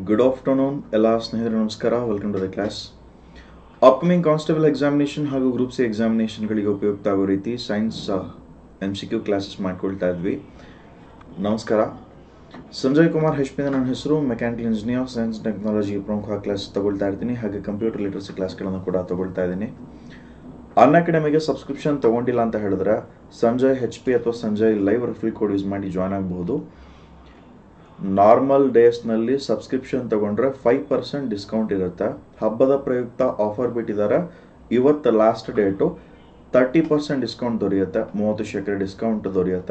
good afternoon ಎಲ್ಲ ಸ್ನೇಹಿತರು ನಮಸ್ಕಾರ welcome to the class upcoming constable examination ಹಾಗೂ ಗ್ರೂಪ್ ಸಿ ಎಕ್ಸಾಮಿನೇಷನ್ಗಳಿಗೆ ಉಪಯುಕ್ತ ಆಗೋ ರೀತಿ science M C Q classes ಮಾಡ್ಕೊಳ್ತಾ ಇದ್ವಿ ನಮಸ್ಕಾರ ಸಂಜಯ್ ಕುಮಾರ್ ಹೆಚ್ಪಿಂದ ನನ್ನ ಹೆಸರು ಮೆಕ್ಯಾನಿಕಲ್ ಇಂಜಿನಿಯರ್ ಸೈನ್ಸ್ ಟೆಕ್ನಾಲಜಿ ಪ್ರಮುಖ ಕ್ಲಾಸ್ ತಗೊಳ್ತಾ ಇರ್ತೀನಿ ಹಾಗೆ ಕಂಪ್ಯೂಟರ್ ಲಿಟ್ರಸಿ ಕ್ಲಾಸ್ಗಳನ್ನು ಕೂಡ ತಗೊಳ್ತಾ ಇದ್ದೀನಿ ಅನ್ ಅಕಾಡೆಮಿಗೆ ಸಬ್ಸ್ಕ್ರಿಪ್ಷನ್ ತಗೊಂಡಿಲ್ಲ ಅಂತ ಹೇಳಿದ್ರೆ ಸಂಜಯ್ ಹೆಚ್ ಪಿ ಅಥವಾ Sanjay live referral code use ಮಾಡಿ ಜಾಯ್ನ್ ಆಗಬಹುದು ನಾರ್ಮಲ್ ಡೇಸ್ನಲ್ಲಿ ಸಬ್ಸ್ಕ್ರಿಪ್ಷನ್ ತಗೊಂಡ್ರೆ ಫೈವ್ ಪರ್ಸೆಂಟ್ ಡಿಸ್ಕೌಂಟ್ ಇರುತ್ತೆ ಹಬ್ಬದ ಪ್ರಯುಕ್ತ ಆಫರ್ ಬಿಟ್ಟಿದ್ದಾರೆ ಇವತ್ತು last date thirty percent discount ದೊರೆಯುತ್ತೆ ಮೂವತ್ತು ಶೇಕಡ ಡಿಸ್ಕೌಂಟ್ ದೊರೆಯುತ್ತೆ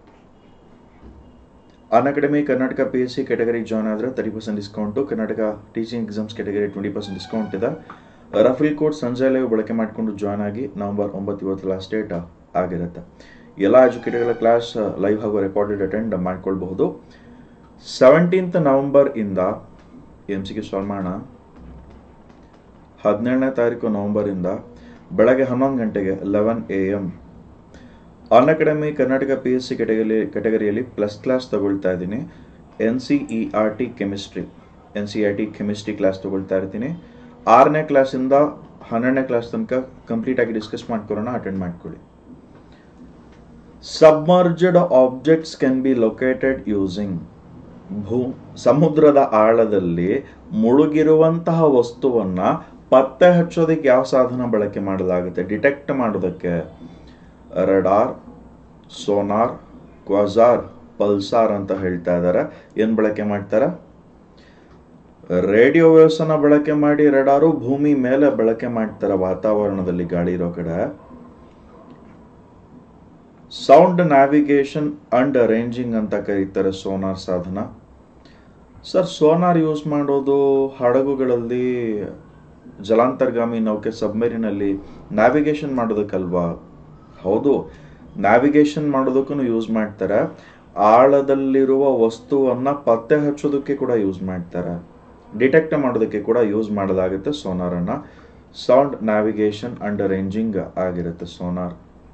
Unacademy Karnataka P S C ಕ್ಯಾಟಗರಿಗೆ ಜಾಯ್ನ್ ಆದರೆ thirty percent discount Karnataka teaching exams category twenty percent discount ಇದೆ ರಫಿಲ್ ಕೋಡ್ ಸಂಜೆ ಲೈವ್ ಬಳಕೆ ಮಾಡಿಕೊಂಡು ಜಾಯ್ನ್ ಆಗಿ ನವಂಬರ್ ಒಂಬತ್ತು ಇವತ್ತು ಲಾಸ್ಟ್ ಡೇಟ್ ಆಗಿರುತ್ತೆ ಎಲ್ಲ ಎಜುಕೇಟರ್ಗಳ ಕ್ಲಾಸ್ ಲೈವ್ ಹಾಗೂ ರೆಕಾರ್ಡೆಡ್ ಅಟೆಂಡ್ ಮಾಡ್ಕೊಳ್ಬಹುದು ಸೆವೆಂಟೀನ್ತ್ ನವಂಬರ್ ಇಂದ ಎಮ್ ಸಿ ಸಾಲ್ವ್ ಮಾಡೋಣ ಹದಿನೇಳನೇ ತಾರೀಕು ನವಂಬರ್ ಇಂದ ಬೆಳಗ್ಗೆ ಹನ್ನೊಂದು ಗಂಟೆಗೆ eleven A M Unacademy Karnataka P S C category ಕೆಟಗರಿಯಲ್ಲಿ ಪ್ಲಸ್ ಕ್ಲಾಸ್ ತಗೊಳ್ತಾ ಇದ್ದೀನಿ N C E R T chemistry N C R T chemistry class ತಗೊಳ್ತಾ ಇರ್ತೀನಿ ಆರನೇ ಕ್ಲಾಸಿಂದ ಹನ್ನೆರಡನೇ ಕ್ಲಾಸ್ ತನಕ ಕಂಪ್ಲೀಟ್ ಆಗಿ ಡಿಸ್ಕಸ್ ಮಾಡ್ಕೊಳ್ಳೋಣ ಅಟೆಂಡ್ ಮಾಡ್ಕೊಳ್ಳಿ submerged objects can be located using ಭೂ ಸಮುದ್ರದ ಆಳದಲ್ಲಿ ಮುಳುಗಿರುವಂತಹ ವಸ್ತುವನ್ನ ಪತ್ತೆ ಹಚ್ಚೋದಕ್ಕೆ ಯಾವ ಸಾಧನ ಬಳಕೆ ಮಾಡಲಾಗುತ್ತೆ ಡಿಟೆಕ್ಟ್ ಮಾಡೋದಕ್ಕೆ ರಡಾರ್ ಸೋನಾರ್ ಕ್ವಾಜಾರ್ ಪಲ್ಸಾರ್ ಅಂತ ಹೇಳ್ತಾ ಇದ್ದಾರೆ ಏನ್ ಬಳಕೆ ಮಾಡ್ತಾರೆ ರೇಡಿಯೋ ವೇವ್ಸ್ ಅನ್ನ ಬಳಕೆ ಮಾಡಿ ರಡಾರು ಭೂಮಿ ಮೇಲೆ ಬಳಕೆ ಮಾಡ್ತಾರೆ ವಾತಾವರಣದಲ್ಲಿ ಗಾಳಿ ಇರೋ ಕಡೆ ಸೌಂಡ್ ನ್ಯಾವಿಗೇಷನ್ ಅಂಡ್ ಅರೇಂಜಿಂಗ್ ಅಂತ ಕರೀತಾರೆ ಸೋನಾರ್ ಸಾಧನ ಸರ್ ಸೋನಾರ್ ಯೂಸ್ ಮಾಡೋದು ಹಡಗುಗಳಲ್ಲಿ ಜಲಾಂತರ್ಗಾಮಿ ನೌಕೆ ಸಬ್ಮೆರಿನಲ್ಲಿ ನ್ಯಾವಿಗೇಷನ್ ಮಾಡೋದಕ್ಕಲ್ವಾ ಹೌದು ನ್ಯಾವಿಗೇಷನ್ ಮಾಡೋದಕ್ಕೂ ಯೂಸ್ ಮಾಡ್ತಾರೆ ಆಳದಲ್ಲಿರುವ ವಸ್ತುವನ್ನ ಪತ್ತೆ ಹಚ್ಚೋದಕ್ಕೆ ಕೂಡ ಯೂಸ್ ಮಾಡ್ತಾರೆ ಡಿಟೆಕ್ಟ್ ಮಾಡೋದಕ್ಕೆ ಕೂಡ ಯೂಸ್ ಮಾಡಲಾಗುತ್ತೆ ಸೋನಾರನ್ನ ಸೌಂಡ್ ನ್ಯಾವಿಗೇಷನ್ ಅಂಡ್ ಅರೇಂಜಿಂಗ್ ಆಗಿರುತ್ತೆ ಸೋನಾರ್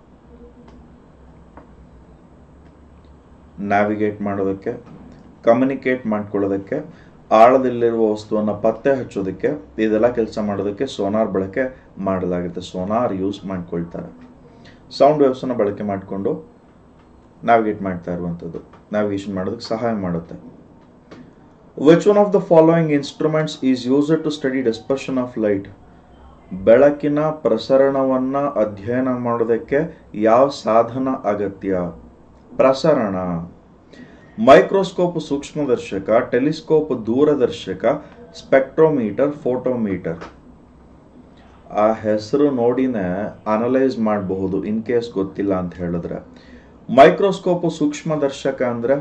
ನ್ಯಾವಿಗೇಟ್ ಮಾಡೋದಕ್ಕೆ ಕಮ್ಯುನಿಕೇಟ್ ಮಾಡ್ಕೊಳ್ಳೋದಕ್ಕೆ ಆಳದಲ್ಲಿರುವ ವಸ್ತುವನ್ನು ಪತ್ತೆ ಹಚ್ಚೋದಕ್ಕೆ ಇದೆಲ್ಲ ಕೆಲಸ ಮಾಡೋದಕ್ಕೆ ಸೋನಾರ್ ಬಳಕೆ ಮಾಡಲಾಗುತ್ತೆ ಸೋನಾರ್ ಯೂಸ್ ಮಾಡ್ಕೊಳ್ತಾರೆ ಸೌಂಡ್ ವೇವ್ಸನ್ನು ಬಳಕೆ ಮಾಡಿಕೊಂಡು ನ್ಯಾವಿಗೇಟ್ ಮಾಡ್ತಾ ಇರುವಂಥದ್ದು ನ್ಯಾವಿಗೇಷನ್ ಮಾಡೋದಕ್ಕೆ ಸಹಾಯ ಮಾಡುತ್ತೆ which one of the following instruments is used to study dispersion of light ಬೆಳಕಿನ ಪ್ರಸರಣವನ್ನ ಅಧ್ಯಯನ ಮಾಡೋದಕ್ಕೆ ಯಾವ ಸಾಧನ ಅಗತ್ಯ ಪ್ರಸರಣ ಮೈಕ್ರೋಸ್ಕೋಪ್ ಸೂಕ್ಷ್ಮದರ್ಶಕ ಟೆಲಿಸ್ಕೋಪ್ ದೂರದರ್ಶಕ ಸ್ಪೆಕ್ಟ್ರೋಮೀಟರ್ ಫೋಟೋಮೀಟರ್ ಆ ಹೆಸರು ನೋಡಿನೇ ಅನಲೈಸ್ ಮಾಡಬಹುದು ಇನ್ ಕೇಸ್ ಗೊತ್ತಿಲ್ಲ ಅಂತ ಹೇಳಿದ್ರೆ ಮೈಕ್ರೋಸ್ಕೋಪ್ ಸೂಕ್ಷ್ಮದರ್ಶಕ ಅಂದ್ರೆ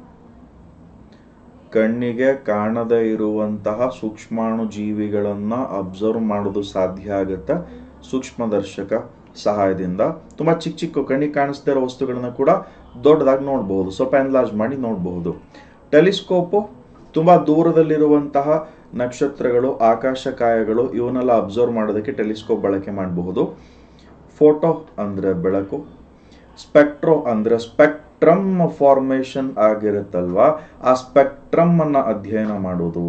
ಕಣ್ಣಿಗೆ ಕಾಣದೇ ಇರುವಂತಹ ಸೂಕ್ಷ್ಮಾಣು ಜೀವಿಗಳನ್ನ ಅಬ್ಸರ್ವ್ ಮಾಡೋದು ಸಾಧ್ಯ ಆಗುತ್ತೆ ಸೂಕ್ಷ್ಮದರ್ಶಕ ಸಹಾಯದಿಂದ ತುಂಬಾ ಚಿಕ್ಕ ಚಿಕ್ಕ ಕಣ್ಣಿಗೆ ಕಾಣಿಸ್ತಾ ಇರೋ ವಸ್ತುಗಳನ್ನ ಕೂಡ ದೊಡ್ಡದಾಗಿ ನೋಡಬಹುದು ಸ್ವಲ್ಪ ಎನ್ಲಾರ್ಜ್ ಮಾಡಿ ನೋಡಬಹುದು ಟೆಲಿಸ್ಕೋಪು ತುಂಬಾ ದೂರದಲ್ಲಿರುವಂತಹ ನಕ್ಷತ್ರಗಳು ಆಕಾಶಕಾಯಗಳು ಇವನ್ನೆಲ್ಲ ಅಬ್ಸರ್ವ್ ಮಾಡೋದಕ್ಕೆ ಟೆಲಿಸ್ಕೋಪ್ ಬಳಕೆ ಮಾಡಬಹುದು ಫೋಟೋ ಅಂದ್ರೆ ಬೆಳಕು ಸ್ಪೆಕ್ಟ್ರೋ ಅಂದ್ರೆ ಸ್ಪೆಕ್ಟ್ರಮ್ ಫಾರ್ಮೇಶನ್ ಆಗಿರುತ್ತಲ್ವಾ ಆ ಸ್ಪೆಕ್ಟ್ರಮ್ ಅನ್ನ ಅಧ್ಯಯನ ಮಾಡೋದು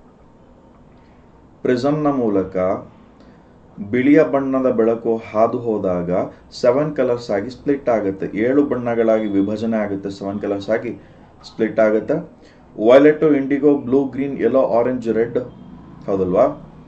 ಪ್ರಿಸಮ್ನ ಮೂಲಕ ಬಿಳಿಯ ಬಣ್ಣದ ಬೆಳಕು ಹಾದು ಹೋದಾಗ ಸೆವೆನ್ ಕಲರ್ಸ್ ಆಗಿ ಸ್ಪ್ಲಿಟ್ ಆಗುತ್ತೆ ಏಳು ಬಣ್ಣಗಳಾಗಿ ವಿಭಜನೆ ಆಗುತ್ತೆ ಸೆವೆನ್ ಕಲರ್ಸ್ ಆಗಿ ಸ್ಪ್ಲಿಟ್ ಆಗುತ್ತೆ violet indigo blue green yellow orange red ಹೌದಲ್ವಾ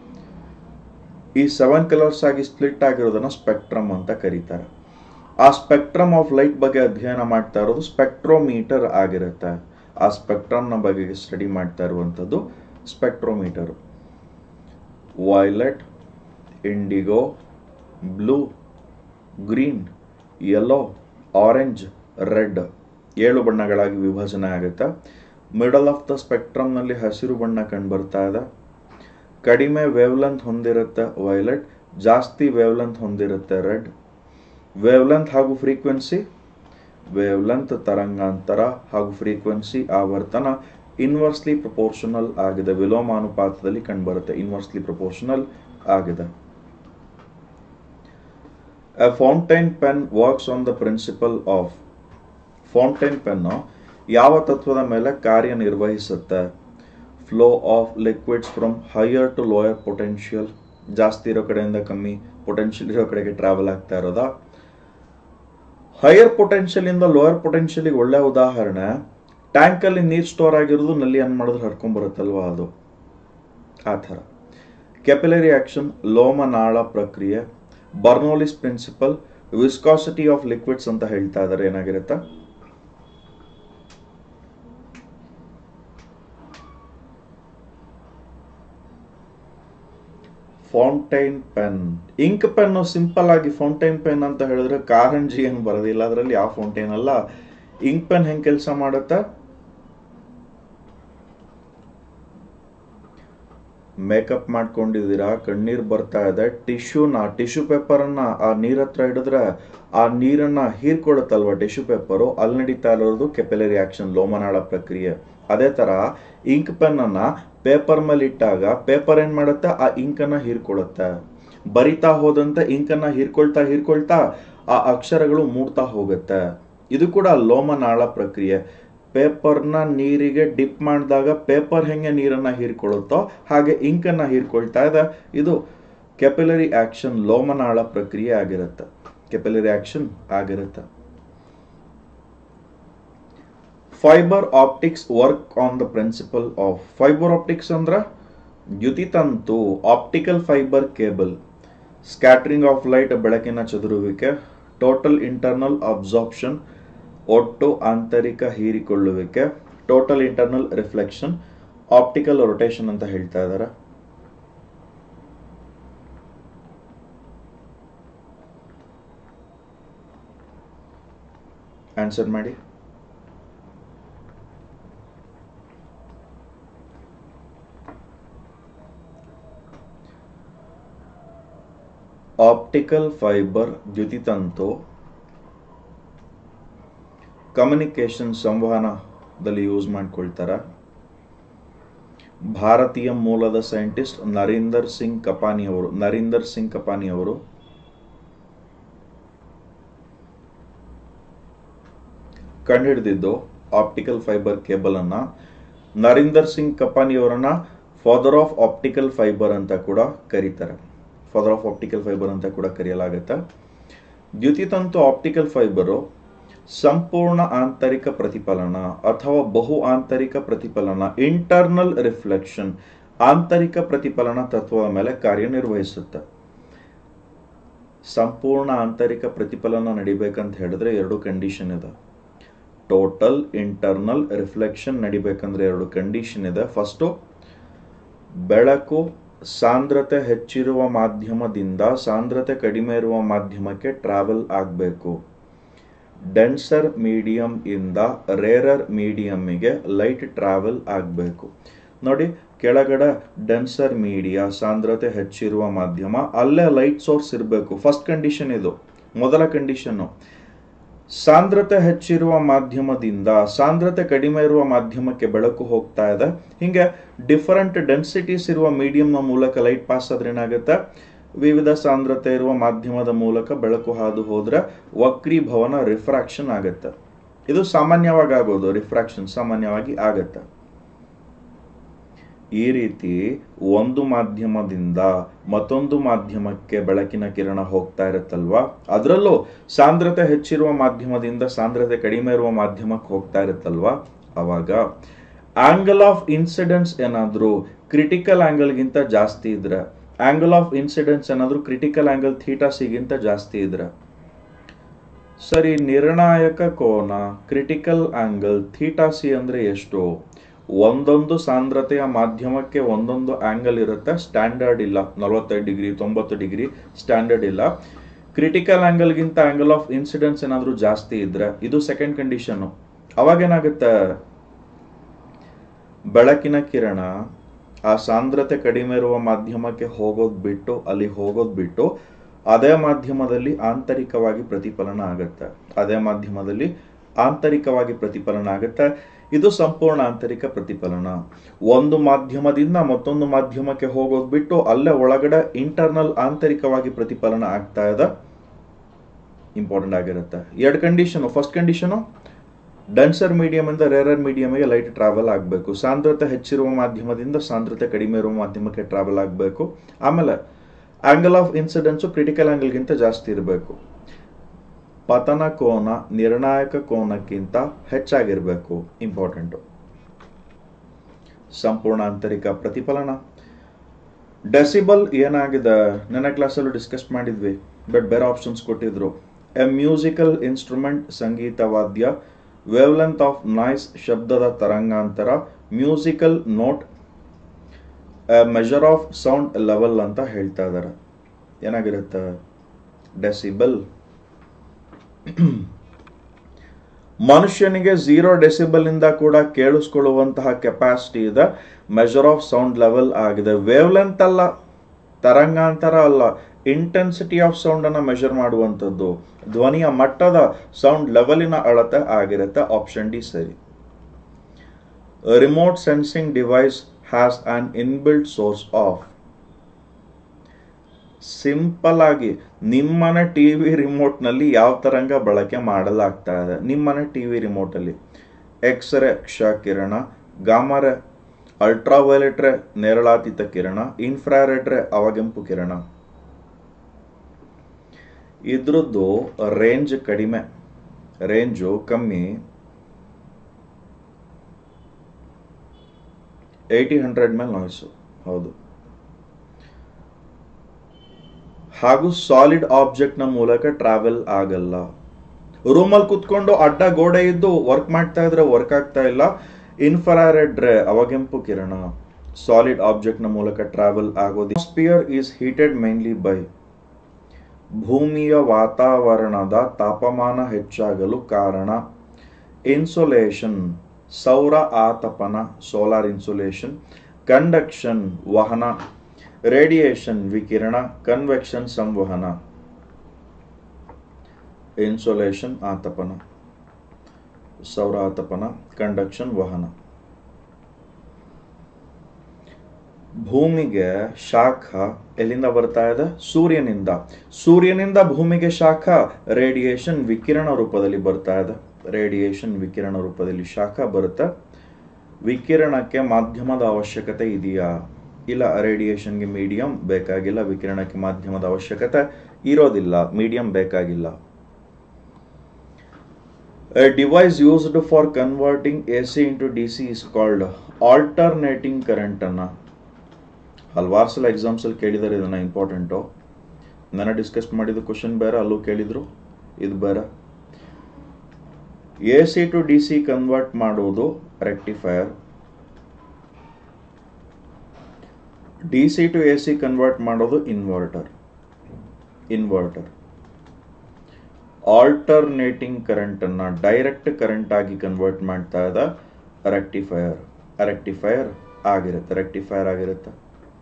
ಈ ಸೆವೆನ್ ಕಲರ್ಸ್ ಆಗಿ ಸ್ಪ್ಲಿಟ್ ಆಗಿರೋದನ್ನ ಸ್ಪೆಕ್ಟ್ರಮ್ ಅಂತ ಕರೀತಾರೆ ಆ ಸ್ಪೆಕ್ಟ್ರಮ್ ಆಫ್ ಲೈಟ್ ಬಗ್ಗೆ ಅಧ್ಯಯನ ಮಾಡ್ತಾ ಇರೋದು ಸ್ಪೆಕ್ಟ್ರೋಮೀಟರ್ ಆಗಿರುತ್ತೆ ಆ ಸ್ಪೆಕ್ಟ್ರಮ್ನ ಬಗ್ಗೆ ಸ್ಟಡಿ ಮಾಡ್ತಾ ಇರುವಂಥದ್ದು spectrometer violet indigo blue green yellow orange red ಏಳು ಬಣ್ಣಗಳಾಗಿ ವಿಭಜನೆ ಆಗುತ್ತೆ ಮಿಡಲ್ ಆಫ್ ದ ಸ್ಪೆಕ್ಟ್ರಮ್ನಲ್ಲಿ ಹಸಿರು ಬಣ್ಣ ಕಂಡು ಬರ್ತಾ ಇದೆ ಕಡಿಮೆ ವೇವ್ಲೆಂತ್ ಹೊಂದಿರುತ್ತೆ ವೈಲೆಟ್ ಜಾಸ್ತಿ ವೇವ್ಲೆಂತ್ ಹೊಂದಿರುತ್ತೆ ರೆಡ್ ವೇವ್ಲೆಂತ್ ಹಾಗೂ ಫ್ರೀಕ್ವೆನ್ಸಿ ವೇವ್ಲೆಂತ್ ತರಂಗಾಂತರ ಹಾಗೂ ಫ್ರೀಕ್ವೆನ್ಸಿ ಆವರ್ತನ ಇನ್ವರ್ಸ್ಲಿ ಪ್ರಪೋರ್ಷನಲ್ ಆಗಿದೆ ವಿಲೋಮಾನುಪಾತದಲ್ಲಿ ಕಂಡುಬರುತ್ತೆ ಇನ್ವರ್ಸ್ಲಿ ಪ್ರಪೋರ್ಷನಲ್ ಆಗಿದೆ A fountain pen works on the principle of fountain pen ಯಾವ ತತ್ವದ ಮೇಲೆ ಕಾರ್ಯನಿರ್ವಹಿಸುತ್ತೆ flow of liquids from higher to lower potential ಜಾಸ್ತಿ ಇರೋ ಕಡೆಯಿಂದ ಕಮ್ಮಿ ಪೊಟೆನ್ಷಿಯಲ್ ಇರೋ ಕಡೆಗೆ ಟ್ರಾವೆಲ್ ಆಗ್ತಾ ಇರೋದಾ ಹೈಯರ್ ಪೊಟೆನ್ಷಿಯಲ್ ಇಂದ ಲೋಯರ್ ಪೊಟೆನ್ಷಿಯಲ್ಗೆ ಒಳ್ಳೆ ಉದಾಹರಣೆ ಟ್ಯಾಂಕ್ ಅಲ್ಲಿ ನೀರು ಸ್ಟೋರ್ ಆಗಿರೋದು ನಲ್ಲಿ ಏನ್ ಮಾಡಿದ್ರೆ ಹರ್ಕೊಂಡ್ ಬರುತ್ತಲ್ವಾ ಅದು ಆ ಥರ ಕೆಪಿಲರಿ ಆಕ್ಷನ್ ಲೋಮನಾಳ ಪ್ರಕ್ರಿಯೆ Bernoulli's principle viscosity of liquids ಅಂತ ಹೇಳ್ತಾ ಇದಾರೆ ಏನಾಗಿರುತ್ತೆ fountain pen ink pen simple ಆಗಿ ಫೌಂಟೈನ್ ಪೆನ್ ಅಂತ ಹೇಳಿದ್ರೆ ಕಾರಂಜಿ ಏನು ಬರೋದಿಲ್ಲ ಅದರಲ್ಲಿ ಯಾವ ಫೌಂಟೈನ್ ಅಲ್ಲ ಇಂಕ್ ಪೆನ್ ಹೆಂಗ್ ಕೆಲಸ ಮಾಡುತ್ತೆ ಮೇಕಪ್ ಮಾಡ್ಕೊಂಡಿದ್ದೀರಾ ಕಣ್ಣೀರ್ ಬರ್ತಾ ಇದೆ ಟಿಶ್ಯೂನ ಟಿಶ್ಯೂ ಪೇಪರನ್ನ ಆ ನೀರ್ ಹತ್ರ ಹಿಡಿದ್ರೆ ಆ ನೀರನ್ನ ಹೀರ್ಕೊಳುತ್ತಲ್ವಾ ಟಿಶ್ಯೂ ಪೇಪರು ಅಲ್ಲಿ ನಡೀತಾ ಇರೋದು ಕೆಪಿಲರಿ ಆಕ್ಷನ್ ಲೋಮನಾಳ ಪ್ರಕ್ರಿಯೆ ಅದೇ ತರ ಇಂಕ್ ಪೆನ್ ಅನ್ನ ಪೇಪರ್ ಮೇಲೆ ಇಟ್ಟಾಗ ಪೇಪರ್ ಏನ್ ಮಾಡುತ್ತೆ ಆ ಇಂಕ್ ಅನ್ನ ಹೀರ್ಕೊಳ್ಳುತ್ತೆ ಬರಿತಾ ಹೋದಂತೆ ಇಂಕ್ ಅನ್ನ ಹೀರ್ಕೊಳ್ತಾ ಹೀರ್ಕೊಳ್ತಾ ಆ ಅಕ್ಷರಗಳು ಮೂಡ್ತಾ ಹೋಗುತ್ತೆ ಇದು ಕೂಡ ಲೋಮನಾಳ ಪ್ರಕ್ರಿಯೆ ಪೇಪರ್ನ ನೀರಿಗೆ ಡಿಪ್ ಮಾಡಿದಾಗ ಪೇಪರ್ ಹೆಂಗೆ ನೀರನ್ನ ಹೀರ್ಕೊಳ್ಳುತ್ತೋ ಹಾಗೆ ಇಂಕನ್ನ ಹೀರ್ಕೊಳ್ತಾ ಇದೆ ಇದು ಕೆಪಿಲರಿ ಆಕ್ಷನ್ ಲೋಮನಾಳ ಪ್ರಕ್ರಿಯೆ ಆಗಿರುತ್ತೆ ಕೆಪಿಲರಿ ಆಕ್ಷನ್ ಆಗಿರುತ್ತೆ fibre optics work on the principle of fibre optics ಅಂದ್ರ ದ್ಯುತಿತಂತು optical fibre cable scattering of light ಬೆಳಕಿನ ಚದುರುವಿಕೆ ಟೋಟಲ್ ಇಂಟರ್ನಲ್ ಅಬ್ಸಾರ್ಪ್ಷನ್ ಒಟ್ಟು ಆಂತರಿಕ ಹೀರಿಕೊಳ್ಳುವಿಕೆ total internal reflection optical rotation ಅಂತ ಹೇಳ್ತಾ ಇದ್ದಾರೆ ಆನ್ಸರ್ ಮಾಡಿ ಆಪ್ಟಿಕಲ್ ಫೈಬರ್ ದ್ಯುತಿತಂತು ಕಮ್ಯುನಿಕೇಶನ್ ಸಂವಹನದಲ್ಲಿ ಯೂಸ್ ಮಾಡ್ಕೊಳ್ತಾರ ಭಾರತೀಯ ಮೂಲದ ಸೈಂಟಿಸ್ಟ್ ನರೀಂದರ್ ಸಿಂಗ್ ಕಪಾನಿ ಅವರು ನರೀಂದರ್ ಸಿಂಗ್ ಕಪಾನಿ ಅವರು ಕಂಡುಹಿಡಿದಿದ್ದು ಆಪ್ಟಿಕಲ್ ಫೈಬರ್ ಕೇಬಲ್ ಅನ್ನ ನರೀಂದರ್ ಸಿಂಗ್ ಕಪಾನಿ ಅವರನ್ನ ಫಾದರ್ ಆಫ್ ಆಪ್ಟಿಕಲ್ ಫೈಬರ್ ಅಂತ ಕೂಡ ಕರೀತಾರೆ ಫಾದರ್ ಆಫ್ ಆಪ್ಟಿಕಲ್ ಫೈಬರ್ ಅಂತ ಕೂಡ ಕರೆಯಲಾಗುತ್ತೆ ದ್ಯುತಿತಂತು ಆಪ್ಟಿಕಲ್ ಫೈಬರು ಸಂಪೂರ್ಣ ಆಂತರಿಕ ಪ್ರತಿಫಲನ ಅಥವಾ ಬಹು ಆಂತರಿಕ ಪ್ರತಿಫಲನ ಇಂಟರ್ನಲ್ ರಿಫ್ಲೆಕ್ಷನ್ ಆಂತರಿಕ ಪ್ರತಿಫಲನ ತತ್ವದ ಮೇಲೆ ಕಾರ್ಯನಿರ್ವಹಿಸುತ್ತೆ ಸಂಪೂರ್ಣ ಆಂತರಿಕ ಪ್ರತಿಫಲನ ನಡಿಬೇಕಂತ ಹೇಳಿದ್ರೆ ಎರಡು ಕಂಡೀಷನ್ ಇದೆ ಟೋಟಲ್ ಇಂಟರ್ನಲ್ ರಿಫ್ಲೆಕ್ಷನ್ ನಡಿಬೇಕಂದ್ರೆ ಎರಡು ಕಂಡೀಷನ್ ಇದೆ ಫಸ್ಟು ಬೆಳಕು ಸಾಂದ್ರತೆ ಹೆಚ್ಚಿರುವ ಮಾಧ್ಯಮದಿಂದ ಸಾಂದ್ರತೆ ಕಡಿಮೆ ಇರುವ ಮಾಧ್ಯಮಕ್ಕೆ ಟ್ರಾವೆಲ್ ಆಗಬೇಕು ಡೆನ್ಸರ್ ಮೀಡಿಯಂ ಇಂದ ರೇರರ್ ಮೀಡಿಯಮ್ಮಿಗೆ ಲೈಟ್ ಟ್ರಾವೆಲ್ ಆಗಬೇಕು ನೋಡಿ ಕೆಳಗಡೆ ಡೆನ್ಸರ್ ಮೀಡಿಯಾ ಸಾಂದ್ರತೆ ಹೆಚ್ಚಿರುವ ಮಾಧ್ಯಮ ಅಲ್ಲೇ ಲೈಟ್ ಸೋರ್ಸ್ ಇರಬೇಕು ಫಸ್ಟ್ ಕಂಡೀಷನ್ ಇದು ಮೊದಲ ಕಂಡೀಷನ್ನು ಸಾಂದ್ರತೆ ಹೆಚ್ಚಿರುವ ಮಾಧ್ಯಮದಿಂದ ಸಾಂದ್ರತೆ ಕಡಿಮೆ ಇರುವ ಮಾಧ್ಯಮಕ್ಕೆ ಬೆಳಕು ಹೋಗ್ತಾ ಇದೆ ಹಿಂಗೆ ಡಿಫರೆಂಟ್ ಡೆನ್ಸಿಟೀಸ್ ಇರುವ ಮೀಡಿಯಂನ ಮೂಲಕ ಲೈಟ್ ಪಾಸ್ ಆದ್ರೆ ಏನಾಗುತ್ತೆ ವಿವಿಧ ಸಾಂದ್ರತೆ ಇರುವ ಮಾಧ್ಯಮದ ಮೂಲಕ ಬೆಳಕು ಹಾದು ಹೋದ್ರೆ ವಕ್ರೀಭವನ ರಿಫ್ರಾಕ್ಷನ್ ಆಗುತ್ತೆ ಇದು ಸಾಮಾನ್ಯವಾಗಿ ಆಗೋದು ರಿಫ್ರಾಕ್ಷನ್ ಸಾಮಾನ್ಯವಾಗಿ ಆಗತ್ತೆ ಈ ರೀತಿ ಒಂದು ಮಾಧ್ಯಮದಿಂದ ಮತ್ತೊಂದು ಮಾಧ್ಯಮಕ್ಕೆ ಬೆಳಕಿನ ಕಿರಣ ಹೋಗ್ತಾ ಇರುತ್ತಲ್ವಾ ಅದರಲ್ಲೂ ಸಾಂದ್ರತೆ ಹೆಚ್ಚಿರುವ ಮಾಧ್ಯಮದಿಂದ ಸಾಂದ್ರತೆ ಕಡಿಮೆ ಇರುವ ಮಾಧ್ಯಮಕ್ಕೆ ಹೋಗ್ತಾ ಇರುತ್ತಲ್ವಾ ಅವಾಗ ಆಂಗಲ್ ಆಫ್ ಇನ್ಸಿಡೆನ್ಸ್ ಏನಾದ್ರೂ ಕ್ರಿಟಿಕಲ್ ಆಂಗಲ್ಗಿಂತ ಜಾಸ್ತಿ ಇದ್ರೆ ಆಂಗಲ್ ಆಫ್ ಇನ್ಸಿಡೆನ್ಸ್ ಏನಾದ್ರೂ ಕ್ರಿಟಿಕಲ್ ಆಂಗಲ್ ಥೀಟಾ ಸಿಗಿಂತ ಜಾಸ್ತಿ ಇದ್ರೆ ಸರಿ ನಿರ್ಣಾಯಕ ಕೋನ ಕ್ರಿಟಿಕಲ್ ಆಂಗಲ್ ಥೀಟಾ ಸಿ ಅಂದ್ರೆ ಎಷ್ಟು ಒಂದೊಂದು ಸಾಂದ್ರತೆಯ ಮಾಧ್ಯಮಕ್ಕೆ ಒಂದೊಂದು ಆಂಗಲ್ ಇರುತ್ತೆ ಸ್ಟ್ಯಾಂಡರ್ಡ್ ಇಲ್ಲ ನಲವತ್ತೈದು ಡಿಗ್ರಿ ತೊಂಬತ್ತು ಡಿಗ್ರಿ ಸ್ಟ್ಯಾಂಡರ್ಡ್ ಇಲ್ಲ ಕ್ರಿಟಿಕಲ್ ಆಂಗಲ್ಗಿಂತ ಆಂಗಲ್ ಆಫ್ ಇನ್ಸಿಡೆನ್ಸ್ ಏನಾದ್ರೂ ಜಾಸ್ತಿ ಇದ್ರೆ ಇದು ಸೆಕೆಂಡ್ ಕಂಡೀಷನ್ ಅವಾಗ ಏನಾಗುತ್ತೆ ಬೆಳಕಿನ ಕಿರಣ ಆ ಸಾಂದ್ರತೆ ಕಡಿಮೆ ಇರುವ ಮಾಧ್ಯಮಕ್ಕೆ ಹೋಗೋದ್ ಬಿಟ್ಟು ಅಲ್ಲಿ ಹೋಗೋದ್ ಬಿಟ್ಟು ಅದೇ ಮಾಧ್ಯಮದಲ್ಲಿ ಆಂತರಿಕವಾಗಿ ಪ್ರತಿಫಲನ ಆಗುತ್ತೆ ಅದೇ ಮಾಧ್ಯಮದಲ್ಲಿ ಆಂತರಿಕವಾಗಿ ಪ್ರತಿಫಲನ ಆಗುತ್ತೆ ಇದು ಸಂಪೂರ್ಣ ಆಂತರಿಕ ಪ್ರತಿಫಲನ ಒಂದು ಮಾಧ್ಯಮದಿಂದ ಮತ್ತೊಂದು ಮಾಧ್ಯಮಕ್ಕೆ ಹೋಗೋದ್ ಬಿಟ್ಟು ಅಲ್ಲೇ ಒಳಗಡೆ ಇಂಟರ್ನಲ್ ಆಂತರಿಕವಾಗಿ ಪ್ರತಿಫಲನ ಆಗ್ತಾ ಇದೆ ಇಂಪಾರ್ಟೆಂಟ್ ಆಗಿರುತ್ತೆ ಎರಡು ಕಂಡೀಷನ್ ಫಸ್ಟ್ ಕಂಡೀಷನು ಡೆನ್ಸರ್ ಮೀಡಿಯಮಿಂದ ರೇರರ್ ಮೀಡಿಯಮಿಗೆ ಲೈಟ್ ಟ್ರಾವೆಲ್ ಆಗಬೇಕು ಸಾಂದ್ರತೆ ಹೆಚ್ಚಿರುವ ಮಾಧ್ಯಮದಿಂದ ಸಾಂದ್ರತೆ ಕಡಿಮೆ ಇರುವ ಮಾಧ್ಯಮಕ್ಕೆ ಟ್ರಾವೆಲ್ ಆಗಬೇಕು ಆಮೇಲೆ ಆಂಗಲ್ ಆಫ್ ಇನ್ಸಿಡೆನ್ಸು ಕ್ರಿಟಿಕಲ್ ಆಂಗಲ್ಗಿಂತ ಜಾಸ್ತಿ ಇರಬೇಕು ಪತನ ಕೋನ ನಿರ್ಣಾಯಕ ಕೋನಕ್ಕಿಂತ ಹೆಚ್ಚಾಗಿರಬೇಕು ಇಂಪಾರ್ಟೆಂಟು ಸಂಪೂರ್ಣ ಆಂತರಿಕ ಪ್ರತಿಫಲನ ಡೆಸಿಬಲ್ ಏನಾಗಿದೆ ನನ್ನ ಕ್ಲಾಸಲ್ಲೂ ಡಿಸ್ಕಸ್ ಮಾಡಿದ್ವಿ ಬಟ್ ಬೇರೆ ಆಪ್ಷನ್ಸ್ ಕೊಟ್ಟಿದ್ರು ಎ ಮ್ಯೂಸಿಕಲ್ ಇನ್ಸ್ಟ್ರೂಮೆಂಟ್ ಸಂಗೀತ ವಾದ್ಯ ವೇವ್ಲೆಂತ್ ಆಫ್ ನಾಯ್ಸ್ ಶಬ್ದದ ತರಂಗಾಂತರ musical note measure of sound level ಅಂತ ಹೇಳ್ತಾ ಇದ್ದಾರೆ ಏನಾಗಿರುತ್ತೆ ಡೆಸಿಬಲ್ ಮನುಷ್ಯನಿಗೆ ಝೀರೋ ಡೆಸಿಬಲ್ ಇಂದ ಕೂಡ ಕೇಳಿಸ್ಕೊಳ್ಳುವಂತಹ ಕೆಪಾಸಿಟಿ ಇದೆ ಮೆಜರ್ ಆಫ್ ಸೌಂಡ್ ಲೆವೆಲ್ ಆಗಿದೆ ವೇವ್ ಲೆಂತ್ ಅಲ್ಲ ತರಂಗಾಂತರ ಅಲ್ಲ ಇಂಟೆನ್ಸಿಟಿ ಆಫ್ ಸೌಂಡ್ ಅನ್ನ ಮೆಜರ್ ಮಾಡುವಂಥದ್ದು ಧ್ವನಿಯ ಮಟ್ಟದ ಸೌಂಡ್ ಲೆವೆಲಿನ ಅಳತೆ ಆಗಿರುತ್ತೆ ಆಪ್ಷನ್ ಡಿ ಸರಿ remote sensing device has an inbuilt source of simple ಆಗಿ ನಿಮ್ಮನೆ ಟಿ ವಿ ರಿಮೋಟ್ನಲ್ಲಿ ಯಾವ ತರಂಗ ಬಳಕೆ ಮಾಡಲಾಗ್ತಾ ಇದೆ ನಿಮ್ಮನೆ ಟಿ ವಿ ರಿಮೋಟಲ್ಲಿ ಎಕ್ಸ್ರೇ ಕ್ಷ ಕಿರಣ ಗಾಮರೆ ಅಲ್ಟ್ರಾವೈಲೆಟ್ ರೇ ನೇರಳಾತೀತ ಕಿರಣ ಇನ್ಫ್ರಾರೆಡ್ ರೇ ಅವಗೆಂಪು ಕಿರಣ ಇದ್ರದ್ದು ರೇಂಜ್ ಕಡಿಮೆ ರೇಂಜು ಕಮ್ಮಿ ಏಯ್ಟಿ ಹಂಡ್ರೆಡ್ ಮೇಲೆ ನಾಯ್ಸು ಹೌದು ಹಾಗೂ ಸಾಲಿಡ್ ಆಬ್ಜೆಕ್ಟ್ನ ಮೂಲಕ ಟ್ರಾವೆಲ್ ಆಗಲ್ಲ ರೂಮಲ್ಲಿ ಕುತ್ಕೊಂಡು ಅಡ್ಡ ಗೋಡೆ ಇದ್ದು ವರ್ಕ್ ಮಾಡ್ತಾ ಇದ್ರೆ ವರ್ಕ್ ಆಗ್ತಾ ಇಲ್ಲ ಇನ್ಫ್ರಾರೆಡ್ ರೇ ಅವಗೆಂಪು ಕಿರಣ ಸಾಲಿಡ್ ಆಬ್ಜೆಕ್ಟ್ನ ಮೂಲಕ ಟ್ರಾವೆಲ್ ಆಗೋದು sphere is heated mainly by ಭೂಮಿಯ ವಾತಾವರಣದ ತಾಪಮಾನ ಹೆಚ್ಚಾಗಲು ಕಾರಣ ಇನ್ಸುಲೇಷನ್ ಸೌರ ಆತಪನ ಸೋಲಾರ್ ಇನ್ಸುಲೇಷನ್ ಕಂಡಕ್ಷನ್ ವಹನ ರೇಡಿಯೇಷನ್ ವಿಕಿರಣ ಕನ್ವೆಕ್ಷನ್ ಸಂವಹನ ಇನ್ಸುಲೇಷನ್ ಆತಪನ ಸೌರ ಆತಪನ ಕಂಡಕ್ಷನ್ ವಹನ ಭೂಮಿಗೆ ಶಾಖ ಎಲ್ಲಿಂದ ಬರ್ತಾ ಇದೆ ಸೂರ್ಯನಿಂದ ಸೂರ್ಯನಿಂದ ಭೂಮಿಗೆ ಶಾಖ ರೇಡಿಯೇಷನ್ ವಿಕಿರಣ ರೂಪದಲ್ಲಿ ಬರ್ತಾ ಇದೆ ರೇಡಿಯೇಷನ್ ವಿಕಿರಣ ರೂಪದಲ್ಲಿ ಶಾಖ ಬರುತ್ತೆ ವಿಕಿರಣಕ್ಕೆ ಮಾಧ್ಯಮದ ಅವಶ್ಯಕತೆ ಇದೆಯಾ ಇಲ್ಲ ರೇಡಿಯೇಷನ್ಗೆ ಮೀಡಿಯಂ ಬೇಕಾಗಿಲ್ಲ ವಿಕಿರಣಕ್ಕೆ ಮಾಧ್ಯಮದ ಅವಶ್ಯಕತೆ ಇರೋದಿಲ್ಲ ಮೀಡಿಯಂ ಬೇಕಾಗಿಲ್ಲ A device used for converting AC into DC is called alternating current ಅನ್ನ ಹಲವಾರು ಸಲ ಎಕ್ಸಾಮ್ಸ್ ಅಲ್ಲಿ ಕೇಳಿದ್ದಾರೆ ಇದನ್ನ ಇಂಪಾರ್ಟೆಂಟು ನಾನು ಡಿಸ್ಕಸ್ ಮಾಡಿದ ಕ್ವಶನ್ ಬೇರೆ ಅಲ್ಲೂ ಕೇಳಿದ್ರು ಇದು ಬೇರೆ A C to D C convert ಮಾಡುವುದು rectifier D C to A C convert ಮಾಡೋದು ಇನ್ವರ್ಟರ್ ಇನ್ವರ್ಟರ್ ಆಲ್ಟರ್ನೇಟಿಂಗ್ ಕರೆಂಟ್ ಅನ್ನ ಡೈರೆಕ್ಟ್ ಕರೆಂಟ್ ಆಗಿ ಕನ್ವರ್ಟ್ ಮಾಡ್ತಾ ಇದ್ದ ರೆಕ್ಟಿಫೈಯರ್ ರೆಕ್ಟಿಫೈಯರ್ ಆಗಿರುತ್ತೆ ರೆಕ್ಟಿಫೈಯರ್ ಆಗಿರುತ್ತೆ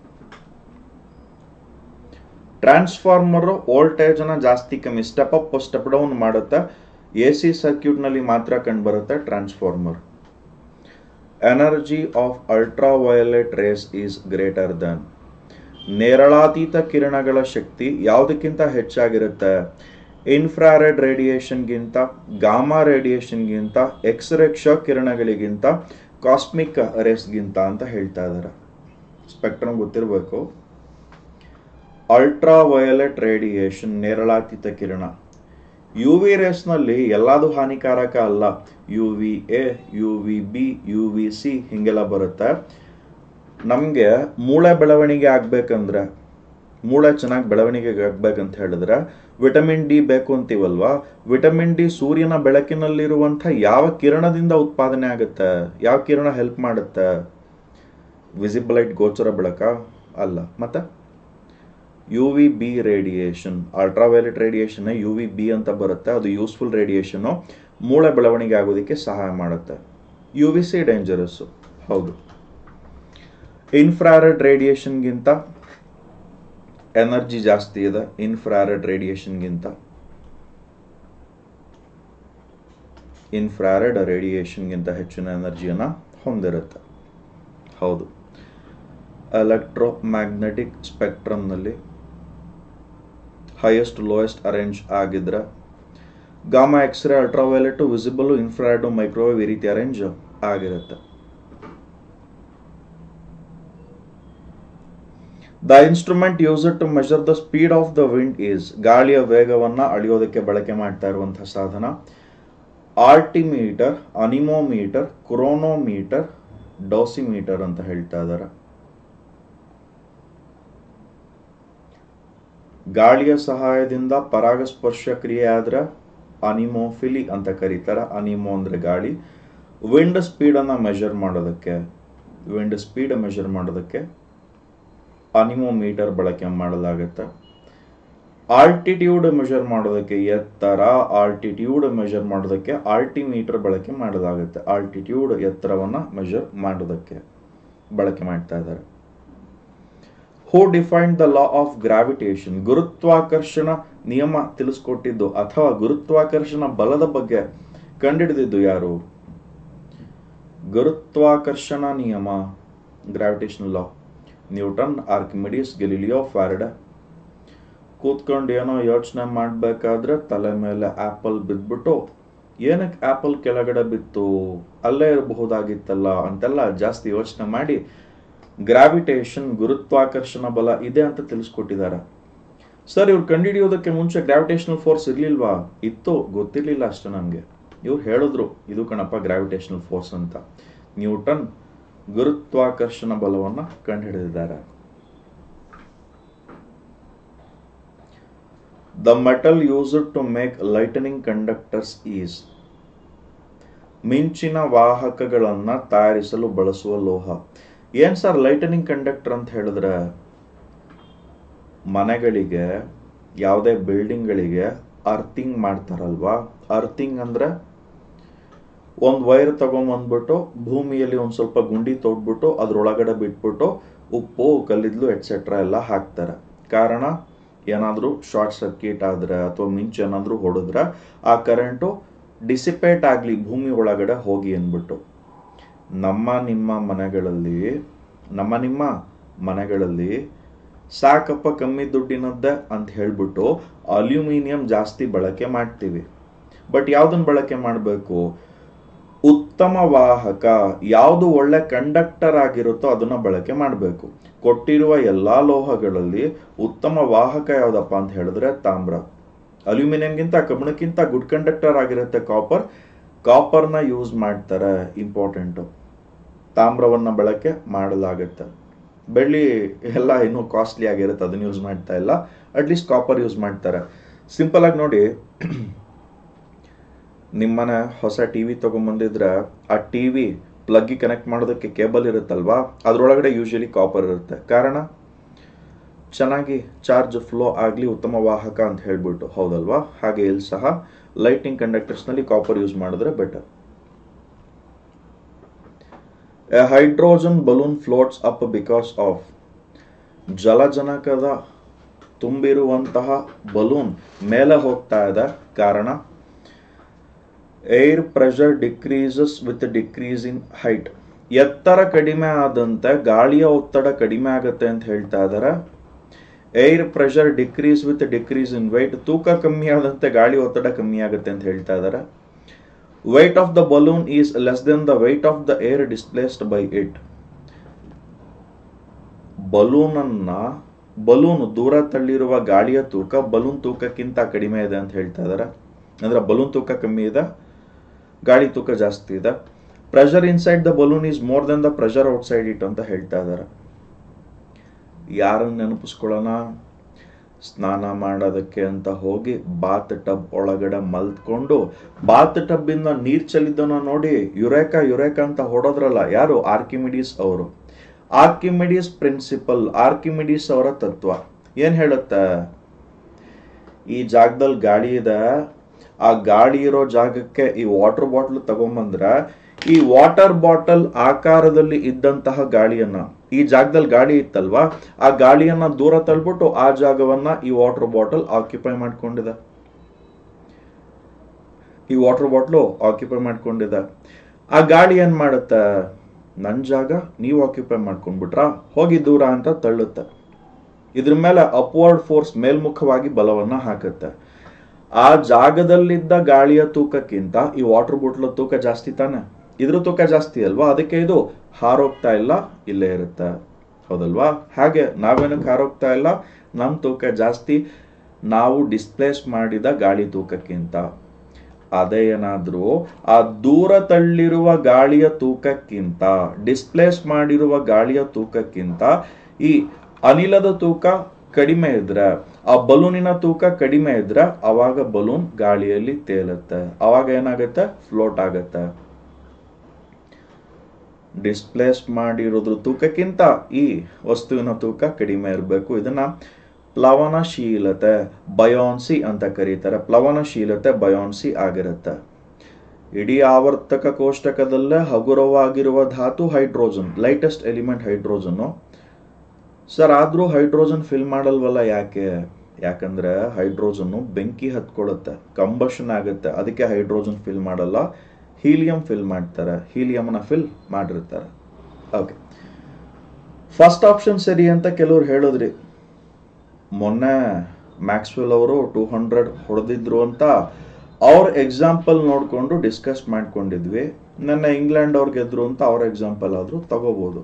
ಟ್ರಾನ್ಸ್ಫಾರ್ಮರ್ ವೋಲ್ಟೇಜ್ ಅನ್ನ ಜಾಸ್ತಿ ಕಮ್ಮಿ ಸ್ಟೆಪ್ ಅಪ್ ಸ್ಟೆಪ್ ಡೌನ್ ಮಾಡುತ್ತೆ ಎ ಸಿ ಸರ್ಕ್ಯೂಟ್ ನಲ್ಲಿ ಮಾತ್ರ ಕಂಡು ಬರುತ್ತೆ transformer energy of ultraviolet rays is greater than ನೇರಳಾತೀತ ಕಿರಣಗಳ ಶಕ್ತಿ ಯಾವುದಕ್ಕಿಂತ ಹೆಚ್ಚಾಗಿರುತ್ತೆ ಇನ್ಫ್ರಾರೆಡ್ ರೇಡಿಯೇಷನ್ಗಿಂತ ಗಾಮಾ ರೇಡಿಯೇಷನ್ಗಿಂತ ಎಕ್ಸ್ರೇ ಕ್ಷ ಕಿರಣಗಳಿಗಿಂತ ಕಾಸ್ಮಿಕ್ ರೇಸ್ಗಿಂತ ಅಂತ ಹೇಳ್ತಾ ಇದ್ದಾರೆ ಸ್ಪೆಕ್ಟ್ರಮ್ ಗೊತ್ತಿರಬೇಕು ಅಲ್ಟ್ರಾ ವಯೋಲೆಟ್ ರೇಡಿಯೇಷನ್ ನೇರಳಾತೀತ ಕಿರಣ ಯು ವಿ ರೇಸ್ನಲ್ಲಿ ಎಲ್ಲದು ಹಾನಿಕಾರಕ ಅಲ್ಲ U V A U V B U V C ಹಿಂಗೆಲ್ಲ ಬರುತ್ತೆ ನಮಗೆ ಮೂಳೆ ಬೆಳವಣಿಗೆ ಆಗ್ಬೇಕಂದ್ರೆ ಮೂಳೆ ಚೆನ್ನಾಗಿ ಬೆಳವಣಿಗೆ ಆಗ್ಬೇಕಂತ ಹೇಳಿದ್ರೆ ವಿಟಮಿನ್ ಡಿ ಬೇಕು ಅಂತೀವಲ್ವಾ ವಿಟಮಿನ್ ಡಿ ಸೂರ್ಯನ ಬೆಳಕಿನಲ್ಲಿರುವಂಥ ಯಾವ ಕಿರಣದಿಂದ ಉತ್ಪಾದನೆ ಆಗುತ್ತೆ ಯಾವ ಕಿರಣ ಹೆಲ್ಪ್ ಮಾಡುತ್ತೆ ವಿಸಿಬಲೈಟ್ ಗೋಚರ ಬೆಳಕ ಅಲ್ಲ ಮತ್ತೆ U V B radiation ultraviolet radiation U V B ಅಂತ ಬರುತ್ತೆ ಅದು ಯೂಸ್ಫುಲ್ ರೇಡಿಯೇಷನ್ನು ಮೂಳೆ ಬೆಳವಣಿಗೆ ಆಗೋದಕ್ಕೆ ಸಹಾಯ ಮಾಡುತ್ತೆ ಯು ವಿ ಸಿ ಡೇಂಜರಸ್ಸು ಹೌದು ಇನ್ಫ್ರಾರೆಡ್ ರೇಡಿಯೇಷನ್ಗಿಂತ ಎನರ್ಜಿ ಜಾಸ್ತಿ ಇದೆ ಇನ್ಫ್ರಾರೆಡ್ ರೇಡಿಯೇಷನ್ಗಿಂತ ಇನ್ಫ್ರಾರೆಡ್ ರೇಡಿಯೇಷನ್ಗಿಂತ ಹೆಚ್ಚಿನ ಎನರ್ಜಿಯನ್ನು ಹೊಂದಿರುತ್ತೆ ಹೌದು ಎಲೆಕ್ಟ್ರೋ ಮ್ಯಾಗ್ನೆಟಿಕ್ ಸ್ಪೆಕ್ಟ್ರಮ್ನಲ್ಲಿ ಹೈಯೆಸ್ಟ್ ಲೋಯೆಸ್ಟ್ ಅರೇಂಜ್ ಆಗಿದ್ರೆ gamma X ray ultraviolet visible infrared microwave ಈ ರೀತಿ ಅರೇಂಜ್ ಆಗಿರುತ್ತೆ the instrument use to measure the speed of the wind is ಗಾಳಿಯ ವೇಗವನ್ನ ಅಳೆಯೋದಕ್ಕೆ ಬಳಕೆ ಮಾಡ್ತಾ ಇರುವಂತಹ ಸಾಧನ ಆರ್ಟಿಮೀಟರ್ ಅನಿಮೋಮೀಟರ್ ಕ್ರೋನೋಮೀಟರ್ ಡೋಸಿಮೀಟರ್ ಅಂತ ಹೇಳ್ತಾ ಇದ್ದಾರೆ ಗಾಳಿಯ ಸಹಾಯದಿಂದ ಪರಾಗಸ್ಪರ್ಶ ಕ್ರಿಯೆ ಆದ್ರೆ ಅನಿಮೋಫಿಲಿ ಅಂತ ಕರೀತಾರೆ ಅನಿಮೋ ಅಂದ್ರೆ ಗಾಳಿ ವಿಂಡ್ ಸ್ಪೀಡ್ ಅನ್ನ ಮೆಜರ್ ಮಾಡೋದಕ್ಕೆ ವಿಂಡ್ ಸ್ಪೀಡ್ ಮೆಜರ್ ಮಾಡೋದಕ್ಕೆ ಅನಿಮೋಮೀಟರ್ ಬಳಕೆ ಮಾಡಲಾಗುತ್ತೆ ಆಲ್ಟಿಟ್ಯೂಡ್ ಮೆಜರ್ ಮಾಡೋದಕ್ಕೆ ಎತ್ತರ ಆಲ್ಟಿಟ್ಯೂಡ್ ಮೆಜರ್ ಮಾಡೋದಕ್ಕೆ ಆಲ್ಟಿಮೀಟರ್ ಬಳಕೆ ಮಾಡಲಾಗುತ್ತೆ ಆಲ್ಟಿಟ್ಯೂಡ್ ಎತ್ತರವನ್ನ ಮೆಜರ್ ಮಾಡೋದಕ್ಕೆ ಬಳಕೆ ಮಾಡ್ತಾ ಇದ್ದಾರೆ who defined the law of gravitation ಗುರುತ್ವಾಕರ್ಷಣ ನಿಯಮ ತಿಳಿಸ್ಕೊಟ್ಟಿದ್ದು ಅಥವಾ ಗುರುತ್ವಾಕರ್ಷಣ ಬಲದ ಬಗ್ಗೆ ಕಂಡುಹಿಡಿದಿದ್ದು ಯಾರು ಗುರುತ್ವಾಕರ್ಷಣ ನಿಯಮ gravitation law Newton Archimedes Galileo Faraday ಕೂತ್ಕೊಂಡು ಏನೋ ಯೋಚನೆ ಮಾಡಬೇಕಾದ್ರೆ ತಲೆ ಮೇಲೆ ಆಪಲ್ ಬಿದ್ಬಿಟ್ಟು ಏನಕ್ಕೆ ಆಪಲ್ ಕೆಳಗಡೆ ಬಿತ್ತು ಅಲ್ಲೇ ಇರಬಹುದಾಗಿತ್ತಲ್ಲ ಅಂತೆಲ್ಲ ಜಾಸ್ತಿ ಯೋಚನೆ ಮಾಡಿ ಗ್ರಾವಿಟೇಷನ್ ಗುರುತ್ವಾಕರ್ಷಣ ಬಲ ಇದೆ ಅಂತ ತಿಳಿಸ್ಕೊಟ್ಟಿದ್ದಾರೆ ಸರ್ ಇವ್ರು ಕಂಡುಹಿಡಿಯೋದಕ್ಕೆ ಮುಂಚೆ ಗ್ರಾವಿಟೇಷನಲ್ ಫೋರ್ಸ್ ಇರ್ಲಿಲ್ವಾ ಇತ್ತು ಗೊತ್ತಿರ್ಲಿಲ್ಲ ಅಷ್ಟೇ ನಮ್ಗೆ ಇವ್ರು ಹೇಳಿದ್ರು ಇದು ಕಣಪ್ಪ ಗ್ರಾವಿಟೇಷನಲ್ ಫೋರ್ಸ್ ಅಂತ ನ್ಯೂಟನ್ ಗುರುತ್ವಾಕರ್ಷಣ ಬಲವನ್ನ ಕಂಡುಹಿಡಿದಿದ್ದಾರೆ the metal used to make lightning conductors is ಮಿಂಚಿನ ವಾಹಕಗಳನ್ನ ತಯಾರಿಸಲು ಬಳಸುವ ಲೋಹ ಏನ್ ಸರ್ ಲೈಟನಿಂಗ್ ಕಂಡಕ್ಟರ್ ಅಂತ ಹೇಳಿದ್ರೆ ಮನೆಗಳಿಗೆ ಯಾವುದೇ ಬಿಲ್ಡಿಂಗ್ಗಳಿಗೆ ಅರ್ಥಿಂಗ್ ಮಾಡ್ತಾರಲ್ವಾ ಅರ್ಥಿಂಗ್ ಅಂದ್ರೆ ಒಂದು ವೈರ್ ತಗೊಂಬಂದ್ಬಿಟ್ಟು ಭೂಮಿಯಲ್ಲಿ ಒಂದು ಸ್ವಲ್ಪ ಗುಂಡಿ ತೋಡ್ಬಿಟ್ಟು ಅದ್ರೊಳಗಡೆ ಬಿಟ್ಬಿಟ್ಟು ಉಪ್ಪು ಕಲ್ಲಿದ್ಲು ಎಟ್ಸೆಟ್ರಾ ಎಲ್ಲ ಹಾಕ್ತಾರೆ ಕಾರಣ ಏನಾದರೂ ಶಾರ್ಟ್ ಸರ್ಕ್ಯೂಟ್ ಆದ್ರೆ ಅಥವಾ ಮಿಂಚು ಏನಾದರೂ ಹೊಡೆದ್ರೆ ಆ ಕರೆಂಟು ಡಿಸಿಪೇಟ್ ಆಗಲಿ ಭೂಮಿ ಒಳಗಡೆ ಹೋಗಿ ಅಂದ್ಬಿಟ್ಟು ನಮ್ಮ ನಿಮ್ಮ ಮನೆಗಳಲ್ಲಿ ನಮ್ಮ ನಿಮ್ಮ ಮನೆಗಳಲ್ಲಿ ಸಾಕಪ್ಪ ಕಮ್ಮಿ ದುಡ್ಡಿನದ್ದೇ ಅಂತ ಹೇಳ್ಬಿಟ್ಟು ಅಲ್ಯೂಮಿನಿಯಂ ಜಾಸ್ತಿ ಬಳಕೆ ಮಾಡ್ತೀವಿ ಬಟ್ ಯಾವ್ದನ್ನ ಬಳಕೆ ಮಾಡಬೇಕು ಉತ್ತಮ ವಾಹಕ ಯಾವುದು ಒಳ್ಳೆ ಕಂಡಕ್ಟರ್ ಆಗಿರುತ್ತೋ ಅದನ್ನ ಬಳಕೆ ಮಾಡಬೇಕು ಕೊಟ್ಟಿರುವ ಎಲ್ಲಾ ಲೋಹಗಳಲ್ಲಿ ಉತ್ತಮ ವಾಹಕ ಯಾವ್ದಪ್ಪ ಅಂತ ಹೇಳಿದ್ರೆ ತಾಮ್ರ ಅಲ್ಯೂಮಿನಿಯಂಗಿಂತ ಕಬ್ಬಿಣಕ್ಕಿಂತ ಗುಡ್ ಕಂಡಕ್ಟರ್ ಆಗಿರುತ್ತೆ ಕಾಪರ್ ಕಾಪರ್ನ ಯೂಸ್ ಮಾಡ್ತಾರೆ ಇಂಪಾರ್ಟೆಂಟು ತಾಮ್ರವನ್ನ ಬಳಕೆ ಮಾಡಲಾಗುತ್ತೆ ಬೆಳ್ಳಿ ಎಲ್ಲ ಇನ್ನೂ ಕಾಸ್ಟ್ಲಿ ಆಗಿರುತ್ತೆ ಅದನ್ನ ಯೂಸ್ ಮಾಡ್ತಾ ಇಲ್ಲ ಅಟ್ಲೀಸ್ಟ್ ಕಾಪರ್ ಯೂಸ್ ಮಾಡ್ತಾರೆ ಸಿಂಪಲ್ ಆಗಿ ನೋಡಿ ನಿಮ್ಮನೆ ಹೊಸ ಟಿ ವಿ ತೊಗೊಂಬಂದಿದ್ರೆ ಆ ಟಿ ವಿ ಪ್ಲಗ್ಗಿ ಕನೆಕ್ಟ್ ಮಾಡೋದಕ್ಕೆ ಕೇಬಲ್ ಇರುತ್ತಲ್ವಾ ಅದರೊಳಗಡೆ ಯೂಶಲಿ ಕಾಪರ್ ಇರುತ್ತೆ ಕಾರಣ ಚೆನ್ನಾಗಿ ಚಾರ್ಜ್ ಫ್ಲೋ ಆಗಲಿ ಉತ್ತಮ ವಾಹಕ ಅಂತ ಹೇಳ್ಬಿಟ್ಟು ಹೌದಲ್ವಾ ಹಾಗೆ ಇಲ್ಲಿ ಸಹ ಲೈಟಿಂಗ್ ಕಂಡಕ್ಟರ್ಸ್ನಲ್ಲಿ ಕಾಪರ್ ಯೂಸ್ ಮಾಡಿದ್ರೆ better a hydrogen balloon floats up because of ಜಲಜನಕದ ತುಂಬಿರುವಂತಹ ಬಲೂನ್ ಮೇಲೆ ಹೋಗ್ತಾ ಇದೆ ಕಾರಣ air pressure decreases with decrease in height ಎತ್ತರ ಕಡಿಮೆ ಆದಂತೆ ಗಾಳಿಯ ಒತ್ತಡ ಕಡಿಮೆ ಆಗುತ್ತೆ ಅಂತ ಹೇಳ್ತಾ ಇದ್ದಾರೆ air pressure decrease with decrease in weight ತೂಕ ಕಮ್ಮಿ ಆದಂತೆ ಗಾಳಿ ಒತ್ತಡ ಕಮ್ಮಿ ಆಗುತ್ತೆ ಅಂತ ಹೇಳ್ತಾ ಇದ್ದಾರೆ weight of the balloon is less than the weight of the air displaced by it balloon ಅನ್ನ ಬಲೂನ್ ದೂರ ತಳ್ಳಿರುವ ಗಾಳಿಯ ತೂಕ ಬಲೂನ್ ತೂಕಕ್ಕಿಂತ ಕಡಿಮೆ ಇದೆ ಅಂತ ಹೇಳ್ತಾ ಇದಾರೆ ಅಂದ್ರೆ ಬಲೂನ್ ತೂಕ ಕಮ್ಮಿ ಇದೆ ಗಾಳಿ ತೂಕ ಜಾಸ್ತಿ ಇದೆ pressure inside the balloon is more than the pressure outside it ಅಂತ ಹೇಳ್ತಾ ಇದಾರೆ ಯಾರನ್ನ ನೆನಪಿಸ್ಕೊಳ್ಳೋಣ ಸ್ನಾನ ಮಾಡೋದಕ್ಕೆ ಅಂತ ಹೋಗಿ ಬಾತ್ ಟಬ್ ಒಳಗಡೆ ಮಲ್ತ್ಕೊಂಡು ಬಾತ್ ಟಬ್ ಇಂದ ನೀರ್ ಚೆಲ್ಲಿದ್ದನ್ನ ನೋಡಿ ಯುರೇಕ ಯುರೇಕ ಅಂತ ಹೊಡೋದ್ರಲ್ಲ ಯಾರು ಆರ್ಕಿಮಿಡೀಸ್ ಅವರು ಆರ್ಕಿಮಿಡೀಸ್ ಪ್ರಿನ್ಸಿಪಲ್ ಆರ್ಕಿಮಿಡೀಸ್ ಅವರ ತತ್ವ ಏನ್ ಹೇಳುತ್ತೆ ಈ ಜಾಗದಲ್ಲಿ ಗಾಳಿ ಇದೆ ಆ ಗಾಳಿ ಇರೋ ಜಾಗಕ್ಕೆ ಈ ವಾಟರ್ ಬಾಟಲ್ ತಗೊಂಬಂದ್ರೆ ಈ ವಾಟರ್ ಬಾಟಲ್ ಆಕಾರದಲ್ಲಿ ಇದ್ದಂತಹ ಗಾಳಿಯನ್ನ ಈ ಜಾಗದಲ್ಲಿ ಗಾಳಿ ಇತ್ತಲ್ವಾ ಆ ಗಾಳಿಯನ್ನ ದೂರ ತಳ್ಬಿಟ್ಟು ಆ ಜಾಗವನ್ನ ಈ ವಾಟರ್ ಬಾಟಲ್ ಆಕ್ಯುಪೈ ಮಾಡ್ಕೊಂಡಿದೆ ಈ ವಾಟರ್ ಬಾಟ್ಲು ಆಕ್ಯುಪೈ ಮಾಡ್ಕೊಂಡಿದೆ ಆ ಗಾಳಿ ಏನ್ ಮಾಡುತ್ತೆ ನನ್ ಜಾಗ ನೀವು ಆಕ್ಯುಪೈ ಮಾಡ್ಕೊಂಡ್ಬಿಟ್ರಾ ಹೋಗಿ ದೂರ ಅಂತ ತಳ್ಳುತ್ತೆ ಇದ್ರ ಮೇಲೆ ಅಪ್ವರ್ಡ್ ಫೋರ್ಸ್ ಮೇಲ್ಮುಖವಾಗಿ ಬಲವನ್ನ ಹಾಕುತ್ತೆ ಆ ಜಾಗದಲ್ಲಿದ್ದ ಗಾಳಿಯ ತೂಕಕ್ಕಿಂತ ಈ ವಾಟರ್ ಬಾಟ್ಲ್ ತೂಕ ಜಾಸ್ತಿ ತಾನೆ ಇದ್ರ ತೂಕ ಜಾಸ್ತಿ ಅಲ್ವಾ ಅದಕ್ಕೆ ಇದು ಹಾರೋಗ್ತಾ ಇಲ್ಲ ಇಲ್ಲೇ ಇರುತ್ತೆ ಹೌದಲ್ವಾ ಹಾಗೆ ನಾವೇನಕ್ಕೆ ಹಾರೋಗ್ತಾ ಇಲ್ಲ ನಮ್ಮ ತೂಕ ಜಾಸ್ತಿ ನಾವು ಡಿಸ್ಪ್ಲೇಸ್ ಮಾಡಿದ ಗಾಳಿ ತೂಕಕ್ಕಿಂತ ಅದೇ ಏನಾದ್ರೂ ಆ ದೂರ ತಳ್ಳಿರುವ ಗಾಳಿಯ ತೂಕಕ್ಕಿಂತ ಡಿಸ್ಪ್ಲೇಸ್ ಮಾಡಿರುವ ಗಾಳಿಯ ತೂಕಕ್ಕಿಂತ ಈ ಅನಿಲದ ತೂಕ ಕಡಿಮೆ ಇದ್ರೆ ಆ ಬಲೂನಿನ ತೂಕ ಕಡಿಮೆ ಇದ್ರೆ ಅವಾಗ ಬಲೂನ್ ಗಾಳಿಯಲ್ಲಿ ತೇಲುತ್ತೆ ಅವಾಗ ಏನಾಗುತ್ತೆ ಫ್ಲೋಟ್ ಆಗುತ್ತೆ ಡಿಸ್ಪ್ಲೇಸ್ ಮಾಡಿರೋದ್ರ ತೂಕಕ್ಕಿಂತ ಈ ವಸ್ತುವಿನ ತೂಕ ಕಡಿಮೆ ಇರಬೇಕು ಇದನ್ನ ಪ್ಲವನಶೀಲತೆ ಬಯೋನ್ಸಿ ಅಂತ ಕರೀತಾರೆ ಪ್ಲವನಶೀಲತೆ ಬಯೋನ್ಸಿ ಆಗಿರುತ್ತೆ ಇಡೀ ಆವರ್ತಕ ಕೋಷ್ಟಕದಲ್ಲೇ ಹಗುರವಾಗಿರುವ ಧಾತು hydrogen lightest element hydrogen sir ಆದ್ರೂ ಹೈಡ್ರೋಜನ್ ಫಿಲ್ ಮಾಡಲ್ವಲ್ಲ ಯಾಕೆ ಯಾಕಂದ್ರೆ ಹೈಡ್ರೋಜನ್ ಬೆಂಕಿ ಹತ್ಕೊಳ್ಳುತ್ತೆ ಕಂಬಷನ್ ಆಗುತ್ತೆ ಅದಕ್ಕೆ ಹೈಡ್ರೋಜನ್ ಫಿಲ್ ಮಾಡಲ್ಲ ಹೀಲಿಯಂ ಫಿಲ್ ಮಾಡ್ತಾರೆ ಹೀಲಿಯಂನ ಫಿಲ್ ಮಾಡಿರ್ತಾರೆ ಓಕೆ ಫಸ್ಟ್ ಆಪ್ಷನ್ ಸರಿ ಅಂತ ಕೆಲವ್ರು ಹೇಳಿದ್ರಿ ಮೊನ್ನೆ ಮ್ಯಾಕ್ಸ್ವೆಲ್ ಅವರು ಟೂ ಹಂಡ್ರೆಡ್ ಹೊಡೆದಿದ್ರು ಅಂತ ಅವ್ರ ಎಕ್ಸಾಂಪಲ್ ನೋಡಿಕೊಂಡು ಡಿಸ್ಕಸ್ ಮಾಡ್ಕೊಂಡಿದ್ವಿ ನನ್ನ ಇಂಗ್ಲೆಂಡ್ ಅವ್ರು ಗೆದ್ರು ಅಂತ ಅವ್ರ ಎಕ್ಸಾಂಪಲ್ ಆದರೂ ತಗೋಬೋದು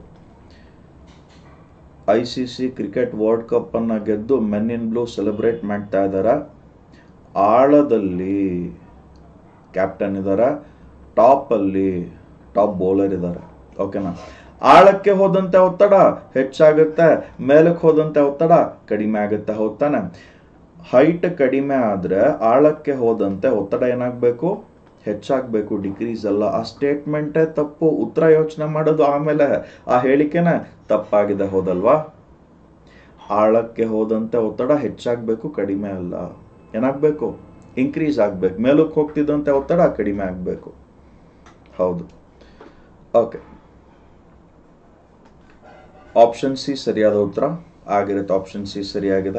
I C C cricket world cup ಅನ್ನ ಗೆದ್ದು ಮೆನ್ ಇನ್ ಬ್ಲೂ ಸೆಲೆಬ್ರೇಟ್ ಮಾಡ್ತಾ ಇದಾರ ಆಳದಲ್ಲಿ ಕ್ಯಾಪ್ಟನ್ ಇದಾರ ಟಾಪ್ ಅಲ್ಲಿ ಟಾಪ್ ಬೌಲರ್ ಇದಾರೆ ಓಕೆನಾ ಆಳಕ್ಕೆ ಹೋದಂತೆ ಒತ್ತಡ ಹೆಚ್ಚಾಗುತ್ತೆ ಮೇಲಕ್ಕೆ ಹೋದಂತೆ ಒತ್ತಡ ಕಡಿಮೆ ಆಗುತ್ತೆ ಹೌದಾನೆ ಹೈಟ್ ಕಡಿಮೆ ಆದ್ರೆ ಆಳಕ್ಕೆ ಹೋದಂತೆ ಒತ್ತಡ ಏನಾಗಬೇಕು ಹೆಚ್ಚಾಗಬೇಕು ಡಿಕ್ರೀಸ್ ಅಲ್ಲ ಆ ಸ್ಟೇಟ್ಮೆಂಟೇ ತಪ್ಪು ಉತ್ತರ ಯೋಚನೆ ಮಾಡೋದು ಆಮೇಲೆ ಆ ಹೇಳಿಕೆನ ತಪ್ಪಾಗಿದೆ ಹೌದಲ್ವಾ ಆಳಕ್ಕೆ ಹೋದಂತೆ ಒತ್ತಡ ಹೆಚ್ಚಾಗಬೇಕು ಕಡಿಮೆ ಅಲ್ಲ ಏನಾಗಬೇಕು ಇನ್ಕ್ರೀಸ್ ಆಗ್ಬೇಕು ಮೇಲಕ್ಕೆ ಹೋಗ್ತಿದ್ದಂತೆ ಒತ್ತಡ ಕಡಿಮೆ ಆಗಬೇಕು ಹೌದು ಓಕೆ ಆಪ್ಷನ್ ಸಿ ಸರಿಯಾದ ಉತ್ತರ ಆಗಿರುತ್ತೆ ಆಪ್ಷನ್ ಸಿ ಸರಿಯಾಗಿದೆ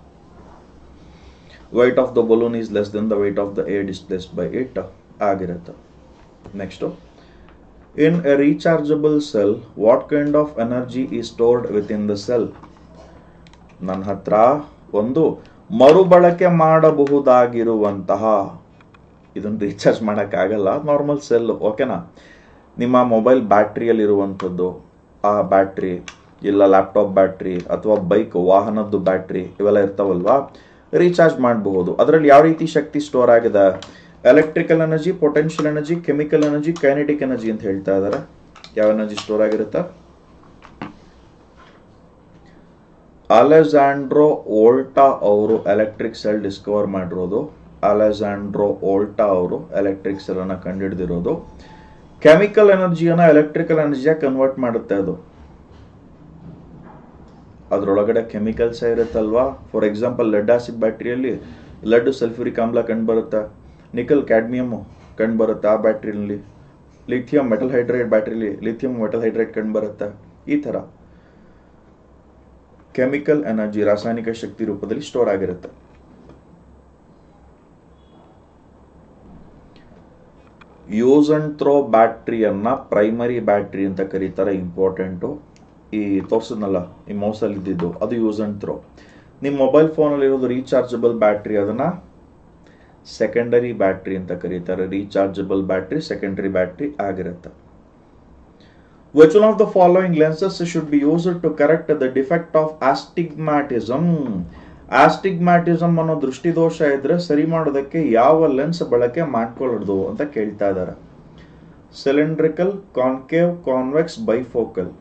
weight of the balloon is less than the weight of the air displaced by it ಆಗಿರುತ್ತೆ next in a rechargeable cell what kind of energy is stored within the cell ನನ್ನ ಹತ್ರ ಒಂದು ಮರುಬಳಕೆ ಮಾಡಬಹುದಾಗಿರುವಂತಹ ಇದನ್ನು recharge ಮಾಡೋಕ್ಕಾಗಲ್ಲ normal cell ಓಕೆನಾ ನಿಮ್ಮ mobile ಬ್ಯಾಟ್ರಿಯಲ್ಲಿರುವಂಥದ್ದು ಆ ಬ್ಯಾಟ್ರಿ ಇಲ್ಲ ಲ್ಯಾಪ್ಟಾಪ್ ಬ್ಯಾಟ್ರಿ ಅಥವಾ ಬೈಕ್ ವಾಹನದ್ದು ಬ್ಯಾಟ್ರಿ ಇವೆಲ್ಲ ಇರ್ತಾವಲ್ವಾ ರೀಚಾರ್ಜ್ ಮಾಡಬಹುದು ಅದರಲ್ಲಿ ಯಾವ ರೀತಿ ಶಕ್ತಿ ಸ್ಟೋರ್ ಆಗಿದೆ electrical energy potential energy chemical energy kinetic energy ಅಂತ ಹೇಳ್ತಾ ಇದ್ದಾರೆ ಯಾವ ಎನರ್ಜಿ ಸ್ಟೋರ್ ಆಗಿರುತ್ತೆ ಅಲೆಜಾಂಡ್ರೋ ಓಲ್ಟಾ ಅವರು ಎಲೆಕ್ಟ್ರಿಕ್ ಸೆಲ್ ಡಿಸ್ಕವರ್ ಮಾಡಿರೋದು ಅಲೆಜಾಂಡ್ರೋ ಓಲ್ಟಾ ಅವರು ಎಲೆಕ್ಟ್ರಿಕ್ ಸೆಲ್ ಅನ್ನ ಕಂಡುಹಿಡಿದಿರೋದು ಕೆಮಿಕಲ್ ಎನರ್ಜಿಯನ್ನ ಎಲೆಕ್ಟ್ರಿಕಲ್ ಎನರ್ಜಿಯಾಗಿ ಕನ್ವರ್ಟ್ ಮಾಡುತ್ತೆ ಅದು ಅದರೊಳಗಡೆ ಕೆಮಿಕಲ್ಸ್ ಇರುತ್ತಲ್ವಾ ಫಾರ್ ಎಕ್ಸಾಂಪಲ್ ಲೆಡ್ ಆಸಿಡ್ ಬ್ಯಾಟ್ರಿಯಲ್ಲಿ ಲೆಡ್ ಸಲ್ಫ್ಯೂರಿಕ್ ಆಮ್ಲ ಕಂಡು ಬರುತ್ತೆ ನಿಕಲ್ ಕ್ಯಾಡ್ಮಿಯಮ್ ಕಂಡು ಬರುತ್ತೆ ಆ ಬ್ಯಾಟ್ರಿನಲ್ಲಿ ಲಿಥಿಯಂ ಮೆಟಲ್ ಹೈಡ್ರೈಡ್ ಬ್ಯಾಟ್ರಿಲಿ ಲಿಥಿಯಂ ಮೆಟಲ್ ಹೈಡ್ರೈಡ್ ಕಂಡು ಬರುತ್ತೆ ಈ ಥರ ಕೆಮಿಕಲ್ ಎನರ್ಜಿ ರಾಸಾಯನಿಕ ಶಕ್ತಿ ರೂಪದಲ್ಲಿ ಸ್ಟೋರ್ ಆಗಿರುತ್ತೆ ಯೂಸ್ ಅಂಡ್ ಥ್ರೋ ಬ್ಯಾಟ್ರಿಯನ್ನ ಪ್ರೈಮರಿ ಬ್ಯಾಟ್ರಿ ಅಂತ ಕರೀತಾರೆ ಇಂಪಾರ್ಟೆಂಟು ಈ ತೋರ್ಸದ್ನಲ್ಲ ಈ ಮೌಸಲ್ಲಿ ಇದ್ದಿದ್ದು ಅದು ಯೂಸ್ ಅಂಡ್ ಥ್ರೋ ನಿಮ್ಮ ಮೊಬೈಲ್ ಫೋನಲ್ಲಿ ಇರೋದು ರೀಚಾರ್ಜಬಲ್ ಬ್ಯಾಟ್ರಿ ಅದನ್ನ ಸೆಕೆಂಡರಿ ಬ್ಯಾಟ್ರಿ ಅಂತ ಕರೀತಾರೆ ರೀಚಾರ್ಜಬಲ್ ಬ್ಯಾಟ್ರಿ ಸೆಕೆಂಡರಿ ಬ್ಯಾಟ್ರಿ ಆಗಿರುತ್ತೆ which one of the following lenses should be used to correct the defect of astigmatism astigmatism ಅನ್ನೋ ದೃಷ್ಟಿದೋಷ ಇದ್ರೆ ಸರಿ ಮಾಡೋದಕ್ಕೆ ಯಾವ ಲೆನ್ಸ್ ಬಳಕೆ ಮಾಡ್ಕೊಳ್ಳೋದು ಅಂತ ಕೇಳ್ತಾ ಇದ್ದಾರೆ cylindrical concave convex bifocal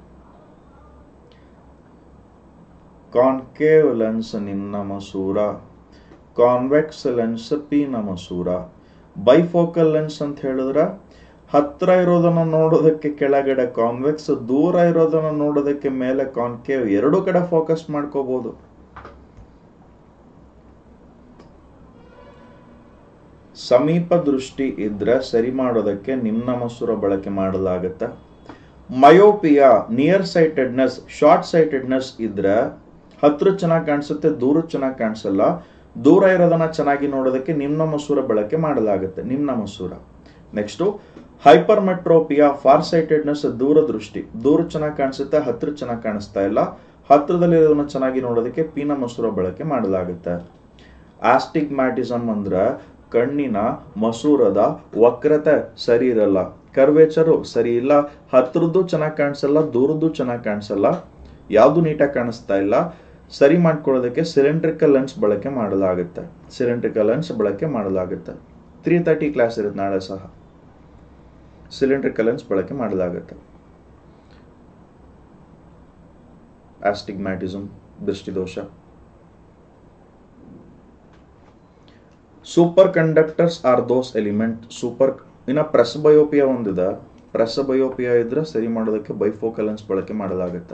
concave lens ನಿನ್ನ ಮಸೂರ ಕಾನ್ವೆಕ್ಸ್ ಲೆನ್ಸ್ ಪಿ ಮಸೂರ ಬೈಫೋಕಲ್ ಲೆನ್ಸ್ ಅಂತ ಹೇಳಿದ್ರೆ ಹತ್ರ ಇರೋದನ್ನ ನೋಡೋದಕ್ಕೆ ಕೆಳಗಡೆ ಕಾನ್ವೆಕ್ಸ್ ದೂರ ಇರೋದನ್ನ ನೋಡೋದಕ್ಕೆ ಮೇಲೆ ಕಾನ್ಕೇವ್ ಎರಡು ಕಡೆ ಫೋಕಸ್ ಮಾಡ್ಕೋಬಹುದು ಸಮೀಪ ದೃಷ್ಟಿ ಇದ್ರೆ ಸರಿ ಮಾಡೋದಕ್ಕೆ ನಿಮ್ನ ಮಸೂರ ಬಳಕೆ ಮಾಡಲಾಗುತ್ತೆ myopia near sightedness short sightedness ಇದ್ರೆ ಹತ್ರ ಚೆನ್ನಾಗಿ ಕಾಣಿಸುತ್ತೆ ದೂರ ಚೆನ್ನಾಗಿ ಕಾಣಿಸಲ್ಲ ದೂರ ಇರೋದನ್ನ ಚೆನ್ನಾಗಿ ನೋಡೋದಕ್ಕೆ ನಿಮ್ನ ಮಸೂರ ಬಳಕೆ ಮಾಡಲಾಗುತ್ತೆ ನಿಮ್ನ ಮಸೂರ next hypermetropia far sightedness ದೂರ ದೃಷ್ಟಿ ದೂರ ಚೆನ್ನಾಗಿ ಕಾಣಿಸುತ್ತೆ ಹತ್ರ ಚೆನ್ನಾಗಿ ಕಾಣಿಸ್ತಾ ಇಲ್ಲ ಹತ್ರದಲ್ಲಿರೋದನ್ನ ಚೆನ್ನಾಗಿ ನೋಡೋದಕ್ಕೆ ಪೀನ ಮಸೂರ ಬಳಕೆ ಮಾಡಲಾಗುತ್ತೆ ಆಸ್ಟಿಗ್ಮ್ಯಾಟಿಸಮ್ ಅಂದ್ರೆ ಕಣ್ಣಿನ ಮಸೂರದ ವಕ್ರತೆ ಸರಿ ಇರಲ್ಲ ಕರ್ವೇಚರು ಸರಿ ಇಲ್ಲ ಹತ್ರದ್ದು ಚೆನ್ನಾಗಿ ಕಾಣಿಸಲ್ಲ ದೂರದ್ದು ಚೆನ್ನಾಗಿ ಕಾಣಿಸಲ್ಲ ಯಾವುದು ನೀಟಾಗಿ ಕಾಣಿಸ್ತಾ ಇಲ್ಲ ಸರಿ ಮಾಡ್ಕೊಳ್ಳೋದಕ್ಕೆ ಸಿಲಿಂಡ್ರಿಕಲ್ ಲೆನ್ಸ್ ಬಳಕೆ ಮಾಡಲಾಗುತ್ತೆ ಸಿಲಿಂಡ್ರಿಕಲ್ ಲೆನ್ಸ್ ಬಳಕೆ ಮಾಡಲಾಗುತ್ತೆ ತ್ರೀ ತರ್ಟಿ ಕ್ಲಾಸ್ ಇರುತ್ತೆ ನಾಳೆ ಸಹ ಸಿಲಿಂಡ್ರಿಕಲ್ ಲೆನ್ಸ್ ಬಳಕೆ ಮಾಡಲಾಗುತ್ತೆ ಆಸ್ಟಿಗ್ಮ್ಯಾಟಿಸಮ್ ದೃಷ್ಟಿದೋಷ super conductors are those element super ಇನ್ನ ಪ್ರೆಸ್ ಬಯೋಪಿಯಾ ಒಂದಿದೆ ಪ್ರೆಸ್ ಬಯೋಪಿಯಾ ಇದ್ರೆ ಸರಿ ಮಾಡೋದಕ್ಕೆ ಬೈಫೋಕಲ್ ಲೆನ್ಸ್ ಬಳಕೆ ಮಾಡಲಾಗುತ್ತೆ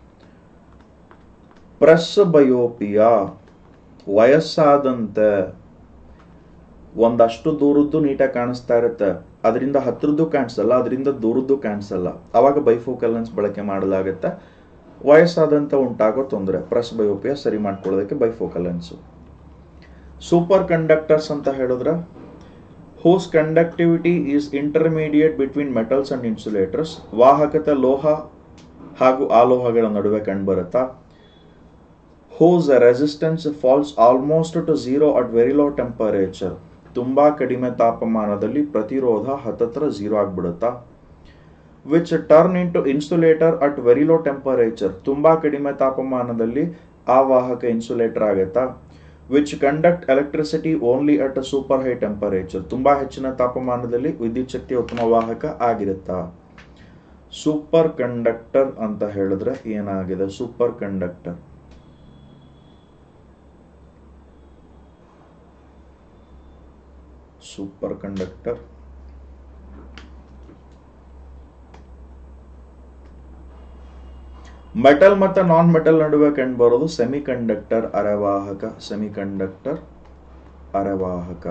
ಪ್ರೆಸ್ ಬಯೋಪಿಯಾ ವಯಸ್ಸಾದಂತೆ ಒಂದಷ್ಟು ದೂರದ್ದು ನೀಟಾಗಿ ಕಾಣಿಸ್ತಾ ಇರುತ್ತೆ ಅದರಿಂದ ಹತ್ರದ್ದು ಕಾಣಿಸಲ್ಲ ಅದರಿಂದ ದೂರದ್ದು ಕಾಣಿಸಲ್ಲ ಅವಾಗ ಬೈಫೋಕಲ್ ಲೆನ್ಸ್ ಬಳಕೆ ಮಾಡಲಾಗುತ್ತೆ ವಯಸ್ಸಾದಂತ ಉಂಟಾಗೋ ತೊಂದರೆ ಪ್ರೆಸ್ ಬಯೋಪಿಯಾ ಸರಿ ಮಾಡ್ಕೊಳ್ಳೋದಕ್ಕೆ ಬೈಫೋಕಲ್ ಲೆನ್ಸು ಸೂಪರ್ ಕಂಡಕ್ಟರ್ಸ್ ಅಂತ ಹೇಳಿದ್ರೆ whose conductivity is intermediate between metals and insulators ವಾಹಕತೆ ಲೋಹ ಹಾಗೂ ಆಲೋಹಗಳ ನಡುವೆ ಕಂಡುಬರುತ್ತಾ whose resistance falls almost to zero at very low temperature ತುಂಬಾ ಕಡಿಮೆ ತಾಪಮಾನದಲ್ಲಿ ಪ್ರತಿರೋಧ ಹತ್ತತ್ರ ಝೀರೋ ಆಗ್ಬಿಡುತ್ತಾ which turn into insulator at very low temperature ತುಂಬಾ ಕಡಿಮೆ ತಾಪಮಾನದಲ್ಲಿ ಆ ವಾಹಕ ಇನ್ಸುಲೇಟರ್ ಆಗುತ್ತಾ which conduct electricity only at a super high temperature ತುಂಬಾ ಹೆಚ್ಚಿನ ತಾಪಮಾನದಲ್ಲಿ ವಿದ್ಯುತ್ ಶಕ್ತಿ ಉತ್ತಮ ವಾಹಕ ಆಗಿರುತ್ತಾ ಸೂಪರ್ ಕಂಡಕ್ಟರ್ ಅಂತ ಹೇಳಿದ್ರೆ ಏನಾಗಿದೆ super conductor super conductor metal ಮತ್ತು ನಾನ್ ಮೆಟಲ್ ನಡುವೆ ಕಂಡು ಬರೋದು ಸೆಮಿ ಕಂಡಕ್ಟರ್ ಅರೆವಾಹಕ ಸೆಮಿ ಕಂಡಕ್ಟರ್ ಅರೆವಾಹಕ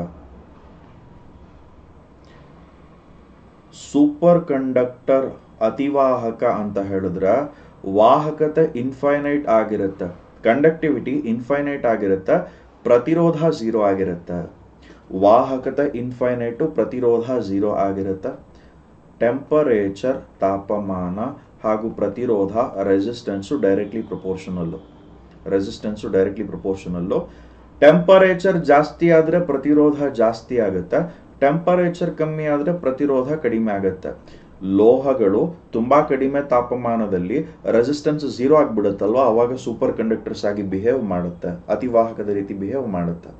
ಸೂಪರ್ ಕಂಡಕ್ಟರ್ ಅತಿವಾಹಕ ಅಂತ ಹೇಳಿದ್ರೆ ವಾಹಕತೆ ಇನ್ಫೈನೈಟ್ ಆಗಿರುತ್ತೆ ಕಂಡಕ್ಟಿವಿಟಿ ಇನ್ಫೈನೈಟ್ ಆಗಿರುತ್ತೆ ಪ್ರತಿರೋಧ ಝೀರೋ ಆಗಿರುತ್ತೆ ವಾಹಕತೆ ಇನ್ಫೈನೈಟು ಪ್ರತಿರೋಧ ಝೀರೋ ಆಗಿರುತ್ತೆ ಟೆಂಪರೇಚರ್ ತಾಪಮಾನ ಹಾಗೂ ಪ್ರತಿರೋಧ resistance directly proportional resistance directly proportional temperature ಜಾಸ್ತಿ ಆದರೆ ಪ್ರತಿರೋಧ ಜಾಸ್ತಿ ಆಗುತ್ತೆ ಟೆಂಪರೇಚರ್ ಕಮ್ಮಿ ಆದರೆ ಪ್ರತಿರೋಧ ಕಡಿಮೆ ಆಗುತ್ತೆ ಲೋಹಗಳು ತುಂಬಾ ಕಡಿಮೆ ತಾಪಮಾನದಲ್ಲಿ ರೆಸಿಸ್ಟೆನ್ಸ್ ಝೀರೋ ಆಗಿಬಿಡುತ್ತಲ್ವ ಅವಾಗ ಸೂಪರ್ ಕಂಡಕ್ಟರ್ಸ್ ಆಗಿ ಬಿಹೇವ್ ಮಾಡುತ್ತೆ ಅತಿವಾಹಕದ ರೀತಿ ಬಿಹೇವ್ ಮಾಡುತ್ತೆ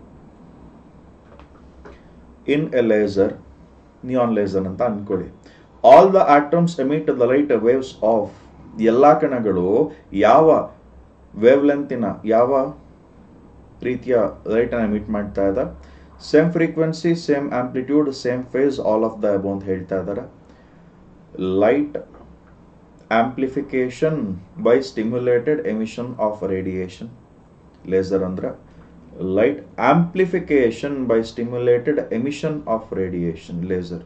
in a laser neon laser ಅಂತ ಅನ್ಕೊಳ್ಳಿ all the atoms emit the light waves of ಎಲ್ಲ ಕಣಗಳು ಯಾವ ವೇವ್ ಲೆಂತಿನ ಯಾವ ರೀತಿಯ ಲೈಟನ್ನು ಎಮಿಟ್ ಮಾಡ್ತಾ ಇದೆ same frequency same amplitude same phase all of the above ಅಂತ ಹೇಳ್ತಾ ಇದ್ದಾರೆ light amplification by stimulated emission of radiation laser ಅಂದ್ರೆ light amplification by stimulated emission of radiation laser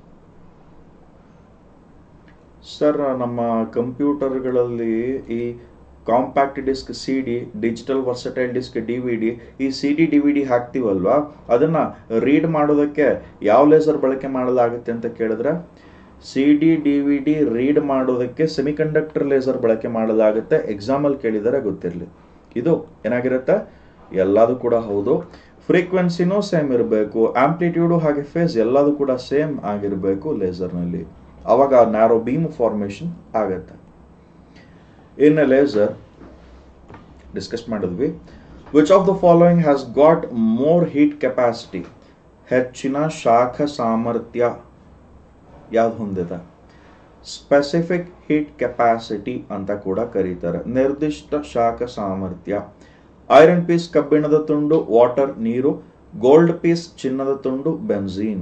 sir ನಮ್ಮ ಕಂಪ್ಯೂಟರ್ಗಳಲ್ಲಿ ಈ compact disc C D digital versatile disc D V D ಈ C D D V D ಹಾಕ್ತೀವಲ್ವಾ ಅದನ್ನ read ಮಾಡೋದಕ್ಕೆ ಯಾವ laser ಬಳಕೆ ಮಾಡಲಾಗುತ್ತೆ ಅಂತ ಕೇಳಿದ್ರೆ C D D V D read ಮಾಡೋದಕ್ಕೆ ಸೆಮಿಕಂಡಕ್ಟರ್ ಲೇಸರ್ ಬಳಕೆ ಮಾಡಲಾಗುತ್ತೆ ಎಕ್ಸಾಮಲ್ಲಿ ಕೇಳಿದರೆ ಗೊತ್ತಿರಲಿ ಇದು ಏನಾಗಿರುತ್ತೆ ಎಲ್ಲದು ಕೂಡ ಹೌದು ಫ್ರೀಕ್ವೆನ್ಸಿನೂ ಸೇಮ್ ಇರಬೇಕು ಆಂಪ್ಲಿಟ್ಯೂಡು ಹಾಗೆ ಫೇಸ್ ಎಲ್ಲದು ಕೂಡ ಸೇಮ್ ಆಗಿರಬೇಕು ಲೇಸರ್ನಲ್ಲಿ ಅವಾಗ ನ್ಯಾರೋ ಬೀಮ್ ಫಾರ್ಮೇಷನ್ ಆಗತ್ತೆ ಇನ್ ಎ ಲೇಸರ್ ಡಿಸ್ಕಸ್ ಮಾಡಿದ್ವಿ which of the following has got more heat capacity ಹೆಚ್ಚಿನ ಶಾಖ ಸಾಮರ್ಥ್ಯ ಯಾವ್ದು ಹೊಂದಿದೆ ಸ್ಪೆಸಿಫಿಕ್ ಹೀಟ್ ಕೆಪಾಸಿಟಿ ಅಂತ ಕೂಡ ಕರೀತಾರೆ ನಿರ್ದಿಷ್ಟ ಶಾಖ ಸಾಮರ್ಥ್ಯ ಐರನ್ ಪೀಸ್ ಕಬ್ಬಿಣದ ತುಂಡು ವಾಟರ್ ನೀರು ಗೋಲ್ಡ್ ಪೀಸ್ ಚಿನ್ನದ ತುಂಡು ಬೆನ್ಝೀನ್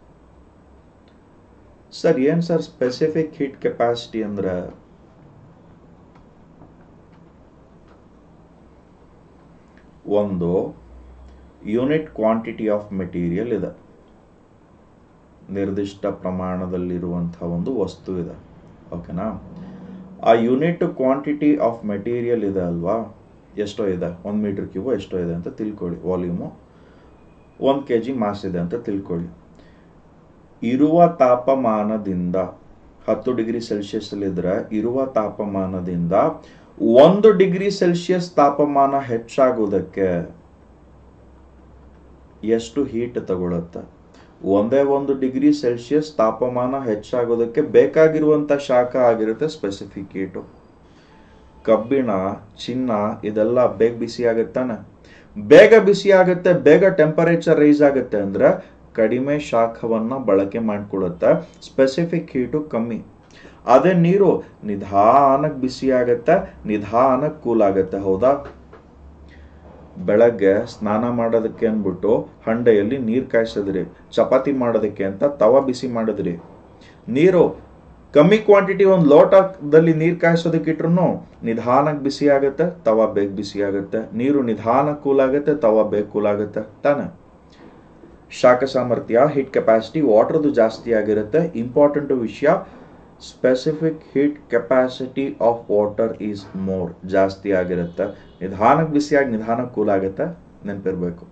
ಸರ್ ಏನ್ ಸರ್ ಸ್ಪೆಸಿಫಿಕ್ ಹೀಟ್ ಕೆಪಾಸಿಟಿ ಅಂದ್ರೆ ಒಂದು ಯೂನಿಟ್ ಕ್ವಾಂಟಿಟಿ ಆಫ್ ಮೆಟೀರಿಯಲ್ ಇದೆ ನಿರ್ದಿಷ್ಟ ಪ್ರಮಾಣದಲ್ಲಿರುವಂತಹ ಒಂದು ವಸ್ತು ಇದೆ ಓಕೆನಾ ಆ ಯೂನಿಟ್ ಕ್ವಾಂಟಿಟಿ ಆಫ್ ಮೆಟೀರಿಯಲ್ ಇದೆ ಅಲ್ವಾ ಎಷ್ಟೋ ಇದೆ ಒಂದು ಮೀಟರ್ ಕ್ಯೂಬ್ ಎಷ್ಟೋ ಇದೆ ಅಂತ ತಿಳ್ಕೊಳ್ಳಿ ವಾಲ್ಯೂಮು ಒಂದು ಕೆ ಜಿ ಮಾಸ್ ಇದೆ ಅಂತ ತಿಳ್ಕೊಳ್ಳಿ ಇರುವ ತಾಪಮಾನದಿಂದ ಹತ್ತು ಡಿಗ್ರಿ ಸೆಲ್ಸಿಯಸ್ ಇದ್ರೆ ಇರುವ ತಾಪಮಾನದಿಂದ ಒಂದು ಡಿಗ್ರಿ ಸೆಲ್ಸಿಯಸ್ ತಾಪಮಾನ ಹೆಚ್ಚಾಗುವುದಕ್ಕೆ ಎಷ್ಟು ಹೀಟ್ ತಗೊಳುತ್ತೆ ಒಂದೇ ಒಂದು ಡಿಗ್ರಿ ಸೆಲ್ಸಿಯಸ್ ತಾಪಮಾನ ಹೆಚ್ಚಾಗೋದಕ್ಕೆ ಬೇಕಾಗಿರುವಂಥ ಶಾಖ ಆಗಿರುತ್ತೆ ಸ್ಪೆಸಿಫಿಕ್ ಹೀಟು ಕಬ್ಬಿಣ ಚಿನ್ನ ಇದೆಲ್ಲ ಬೇಗ ಬಿಸಿ ಆಗುತ್ತಾನೆ ಬೇಗ ಬಿಸಿ ಆಗುತ್ತೆ ಬೇಗ ಟೆಂಪರೇಚರ್ ರೈಸ್ ಆಗುತ್ತೆ ಅಂದ್ರೆ ಕಡಿಮೆ ಶಾಖವನ್ನ ಬಳಕೆ ಮಾಡ್ಕೊಳ್ಳುತ್ತೆ ಸ್ಪೆಸಿಫಿಕ್ ಹೀಟು ಕಮ್ಮಿ ಅದೇ ನೀರು ನಿಧಾನಕ್ಕೆ ಬಿಸಿ ಆಗತ್ತೆ ನಿಧಾನಕ್ಕೆ ಕೂಲ್ ಆಗತ್ತೆ ಹೌದಾ ಬೆಳಗ್ಗೆ ಸ್ನಾನ ಮಾಡೋದಕ್ಕೆ ಅಂದ್ಬಿಟ್ಟು ಹಂಡೆಯಲ್ಲಿ ನೀರು ಕಾಯಿಸಿದ್ರಿ ಚಪಾತಿ ಮಾಡೋದಕ್ಕೆ ಅಂತ ತವ ಬಿಸಿ ಮಾಡಿದ್ರಿ ನೀರು ಕಮ್ಮಿ ಕ್ವಾಂಟಿಟಿ ಒಂದು ಲೋಟದಲ್ಲಿ ನೀರು ಕಾಯಿಸೋದಕ್ಕೆ ಇಟ್ರು ನಿಧಾನಕ್ಕೆ ಬಿಸಿ ಆಗುತ್ತೆ ತವ ಬೇಗ ಬಿಸಿ ಆಗುತ್ತೆ ನೀರು ನಿಧಾನಕ್ಕೆ ಕೂಲ್ ಆಗುತ್ತೆ ತವ ಬೇಗ ಕೂಲ್ ಆಗುತ್ತೆ ತಾನೆ ಶಾಖ ಸಾಮರ್ಥ್ಯ ಹೀಟ್ ಕೆಪಾಸಿಟಿ ವಾಟರ್ದು ಜಾಸ್ತಿ ಆಗಿರುತ್ತೆ ಇಂಪಾರ್ಟೆಂಟ್ ವಿಷಯ specific heat capacity of water is more ಜಾಸ್ತಿ ಆಗಿರುತ್ತೆ ನಿಧಾನಕ್ಕೆ ಬಿಸಿಯಾಗಿ ನಿಧಾನಕ್ಕೆ ಕೂಲ್ ಆಗುತ್ತೆ ನೆನಪಿರ್ಬೇಕು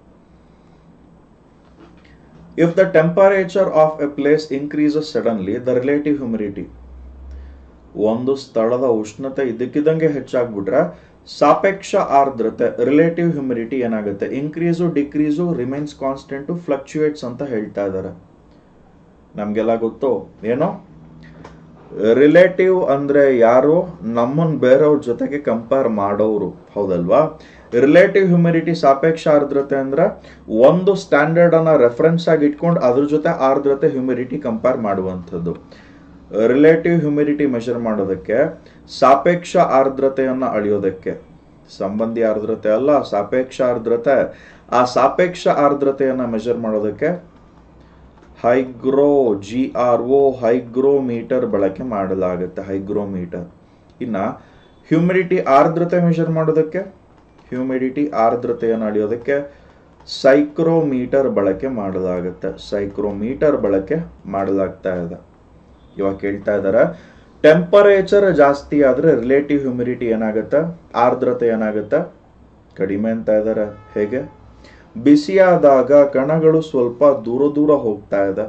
if the temperature of a place increases suddenly the relative humidity ಒಂದು ಸ್ಥಳದ ಉಷ್ಣತೆ ಇದಕ್ಕಿದ್ದಂಗೆ ಹೆಚ್ಚಾಗ್ಬಿಟ್ರೆ ಸಾಪೇಕ್ಷ ಆರ್ದ್ರತೆ ರಿಲೇಟಿವ್ ಹ್ಯುಮಿಡಿಟಿ ಏನಾಗುತ್ತೆ increase decrease remains constant fluctuates ಅಂತ ಹೇಳ್ತಾ ಇದ್ದಾರೆ ನಮಗೆಲ್ಲ ಗೊತ್ತು ಏನೋ ರಿಲೇಟಿವ್ ಅಂದ್ರೆ ಯಾರು ನಮ್ಮನ್ ಬೇರೆಯವ್ರ ಜೊತೆಗೆ ಕಂಪೇರ್ ಮಾಡೋರು ಹೌದಲ್ವಾ ರಿಲೇಟಿವ್ ಹ್ಯುಮಿಡಿಟಿ ಸಾಪೇಕ್ಷ ಆರ್ದ್ರತೆ ಅಂದ್ರೆ ಒಂದು ಸ್ಟ್ಯಾಂಡರ್ಡ್ ಅನ್ನ ರೆಫರೆನ್ಸ್ ಆಗಿ ಇಟ್ಕೊಂಡು ಅದ್ರ ಜೊತೆ ಆರ್ದ್ರತೆ ಹ್ಯುಮಿಡಿಟಿ ಕಂಪೇರ್ ಮಾಡುವಂಥದ್ದು ರಿಲೇಟಿವ್ ಹ್ಯುಮಿಡಿಟಿ ಮೆಷರ್ ಮಾಡೋದಕ್ಕೆ ಸಾಪೇಕ್ಷ ಆರ್ದ್ರತೆಯನ್ನ ಅಳಿಯೋದಕ್ಕೆ ಸಂಬಂಧಿ ಆರ್ದ್ರತೆ ಅಲ್ಲ ಸಾಪೇಕ್ಷ ಆರ್ದ್ರತೆ ಆ ಸಾಪೇಕ್ಷ ಆರ್ದ್ರತೆಯನ್ನ ಮೆಷರ್ ಮಾಡೋದಕ್ಕೆ hygro G R O hygrometer ಬಳಕೆ ಮಾಡಲಾಗುತ್ತೆ ಹೈಗ್ರೋಮೀಟರ್ ಇನ್ನ ಹ್ಯೂಮಿಡಿಟಿ ಆರ್ದ್ರತೆ ಮೆಷರ್ ಮಾಡೋದಕ್ಕೆ ಹ್ಯೂಮಿಡಿಟಿ ಆರ್ದ್ರತೆಯನ್ನು ಅಳಿಯೋದಕ್ಕೆ ಸೈಕ್ರೋಮೀಟರ್ ಬಳಕೆ ಮಾಡಲಾಗುತ್ತೆ ಸೈಕ್ರೋಮೀಟರ್ ಬಳಕೆ ಮಾಡಲಾಗ್ತಾ ಇದೆ ಇವಾಗ ಕೇಳ್ತಾ ಇದ್ದಾರೆ ಟೆಂಪರೇಚರ್ ಜಾಸ್ತಿ ಆದ್ರೆ ರಿಲೇಟಿವ್ ಹ್ಯೂಮಿಡಿಟಿ ಏನಾಗುತ್ತೆ ಆರ್ದ್ರತೆ ಏನಾಗುತ್ತೆ ಕಡಿಮೆ ಅಂತ ಇದ್ದಾರೆ ಹೇಗೆ ಬಿಸಿಯಾದಾಗ ಕಣಗಳು ಸ್ವಲ್ಪ ದೂರ ದೂರ ಹೋಗ್ತಾ ಇದೆ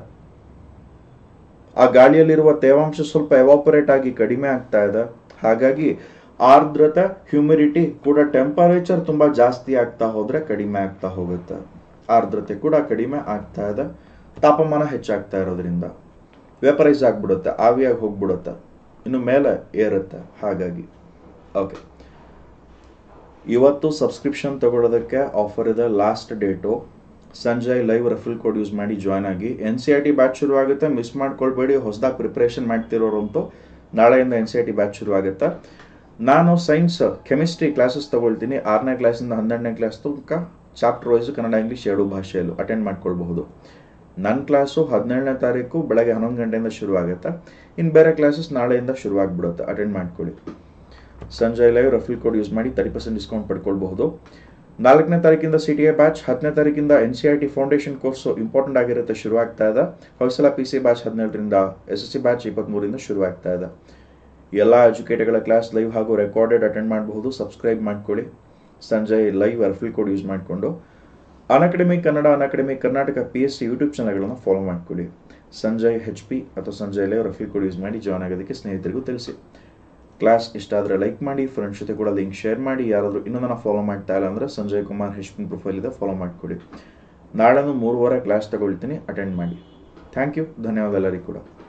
ಆ ಗಾಳಿಯಲ್ಲಿರುವ ತೇವಾಂಶ ಸ್ವಲ್ಪ ಎವಾಪರೇಟ್ ಆಗಿ ಕಡಿಮೆ ಆಗ್ತಾ ಇದೆ ಹಾಗಾಗಿ ಆರ್ದ್ರತೆ ಹ್ಯೂಮಿಡಿಟಿ ಕೂಡ ಟೆಂಪರೇಚರ್ ತುಂಬಾ ಜಾಸ್ತಿ ಆಗ್ತಾ ಹೋದ್ರೆ ಕಡಿಮೆ ಆಗ್ತಾ ಹೋಗುತ್ತೆ ಆರ್ದ್ರತೆ ಕೂಡ ಕಡಿಮೆ ಆಗ್ತಾ ಇದೆ ತಾಪಮಾನ ಹೆಚ್ಚಾಗ್ತಾ ಇರೋದ್ರಿಂದ ವೆಪರೈಸ್ ಆಗ್ಬಿಡುತ್ತೆ ಆವಿಯಾಗಿ ಹೋಗ್ಬಿಡುತ್ತೆ ಇನ್ನು ಮೇಲೆ ಏರುತ್ತೆ ಹಾಗಾಗಿ ಓಕೆ ಇವತ್ತು ಸಬ್ಸ್ಕ್ರಿಪ್ಷನ್ ತಗೊಳ್ಳೋದಕ್ಕೆ ಆಫರ್ ಇದೆ last date Sanjay live referral code use ಮಾಡಿ ಜಾಯ್ನ್ ಆಗಿ N C I T batch ಶುರು ಆಗುತ್ತೆ ಮಿಸ್ ಮಾಡ್ಕೊಳ್ಬೇಡಿ ಹೊಸದಾಗಿ ಪ್ರಿಪ್ರೇಷನ್ ಮಾಡ್ತಿರೋರಂತೂ ನಾಳೆಯಿಂದ N C I T batch ಶುರು ಆಗುತ್ತೆ ನಾನು ಸೈನ್ಸ್ ಕೆಮಿಸ್ಟ್ರಿ ಕ್ಲಾಸಸ್ ತಗೊಳ್ತೀನಿ ಆರನೇ ಕ್ಲಾಸಿಂದ ಹನ್ನೆರಡನೇ ಕ್ಲಾಸ್ ತನಕ ಚಾಪ್ಟರ್ ವೈಸ್ ಕನ್ನಡ ಇಂಗ್ಲೀಷ್ ಎರಡು ಭಾಷೆಯಲ್ಲೂ ಅಟೆಂಡ್ ಮಾಡ್ಕೊಳ್ಬಹುದು ನನ್ನ ಕ್ಲಾಸು ಹದಿನೇಳನೇ ತಾರೀಕು ಬೆಳಗ್ಗೆ ಹನ್ನೊಂದು ಗಂಟೆಯಿಂದ ಶುರು ಆಗುತ್ತೆ ಇನ್ನು ಬೇರೆ ಕ್ಲಾಸಸ್ ನಾಳೆಯಿಂದ ಶುರು ಆಗಿಬಿಡುತ್ತೆ ಅಟೆಂಡ್ ಮಾಡ್ಕೊಳ್ಳಿ Sanjay live referral code use ಮಾಡಿ ತರ್ಟಿ ಪರ್ಸೆಂಟ್ ಡಿಸ್ಕೌಂಟ್ ಪಡ್ಕೊಳ್ಬಹುದು ನಾಲ್ಕನೇ ತಾರೀಕಿಂದ ಸಿ ಟಿ ಎ ಬ್ಯಾಚ್ ಹತ್ತನೇ ತಾರೀಕಿಂದ N C I T foundation course important ಆಗಿರುತ್ತೆ ಶುರು ಆಗ್ತಾ ಇದೆ ಹೊಸಲ ಪಿ ಸಿ ಬ್ಯಾಚ್ ಹದಿನೇಳರಿಂದ ಎಸ್ ಎಸ್ ಸಿ ಬ್ಯಾಚ್ ಇಪ್ಪತ್ತ್ಮೂರಿಂದ ಶುರು ಆಗ್ತಾ ಇದೆ ಎಲ್ಲ ಎಜುಕೇಟರ್ಗಳ ಕ್ಲಾಸ್ ಲೈವ್ ಹಾಗೂ ರೆಕಾರ್ಡೆಡ್ ಅಟೆಂಡ್ ಮಾಡಬಹುದು ಸಬ್ಸ್ಕ್ರೈಬ್ ಮಾಡ್ಕೊಳ್ಳಿ Sanjay live referral code use ಮಾಡಿಕೊಂಡು Unacademy Kannada Unacademy Karnataka P S C YouTube ಚಾನಲ್ಗಳನ್ನು follow ಮಾಡ್ಕೊಳ್ಳಿ ಸಂಜಯ್ ಹೆಚ್ ಪಿ ಅಥವಾ Sanjay live referral code use ಮಾಡಿ ಜಾಯ್ನ್ ಆಗೋದಕ್ಕೆ ಸ್ನೇಹಿತರಿಗೂ ತಿಳಿಸಿ ಕ್ಲಾಸ್ ಇಷ್ಟ ಆದರೆ ಲೈಕ್ ಮಾಡಿ ಫ್ರೆಂಡ್ಸ್ ಜೊತೆ ಕೂಡ ಲಿಂಕ್ ಶೇರ್ ಮಾಡಿ ಯಾರಾದರೂ ಇನ್ನೂ ನನ್ನ ಫಾಲೋ ಮಾಡ್ತಾ ಇಲ್ಲ ಅಂದರೆ ಸಂಜಯ್ ಕುಮಾರ್ ಹೆಚ್ಪಿನ್ ಪ್ರೊಫೈಲ್ ಇದೆ ಫಾಲೋ ಮಾಡಿಕೊಡಿ ನಾಳೆನೂ ಮೂರುವರೆ ಕ್ಲಾಸ್ ತಗೊಳ್ತೀನಿ ಅಟೆಂಡ್ ಮಾಡಿ ಥ್ಯಾಂಕ್ ಯು ಧನ್ಯವಾದ ಎಲ್ಲರಿಗೂ ಕೂಡ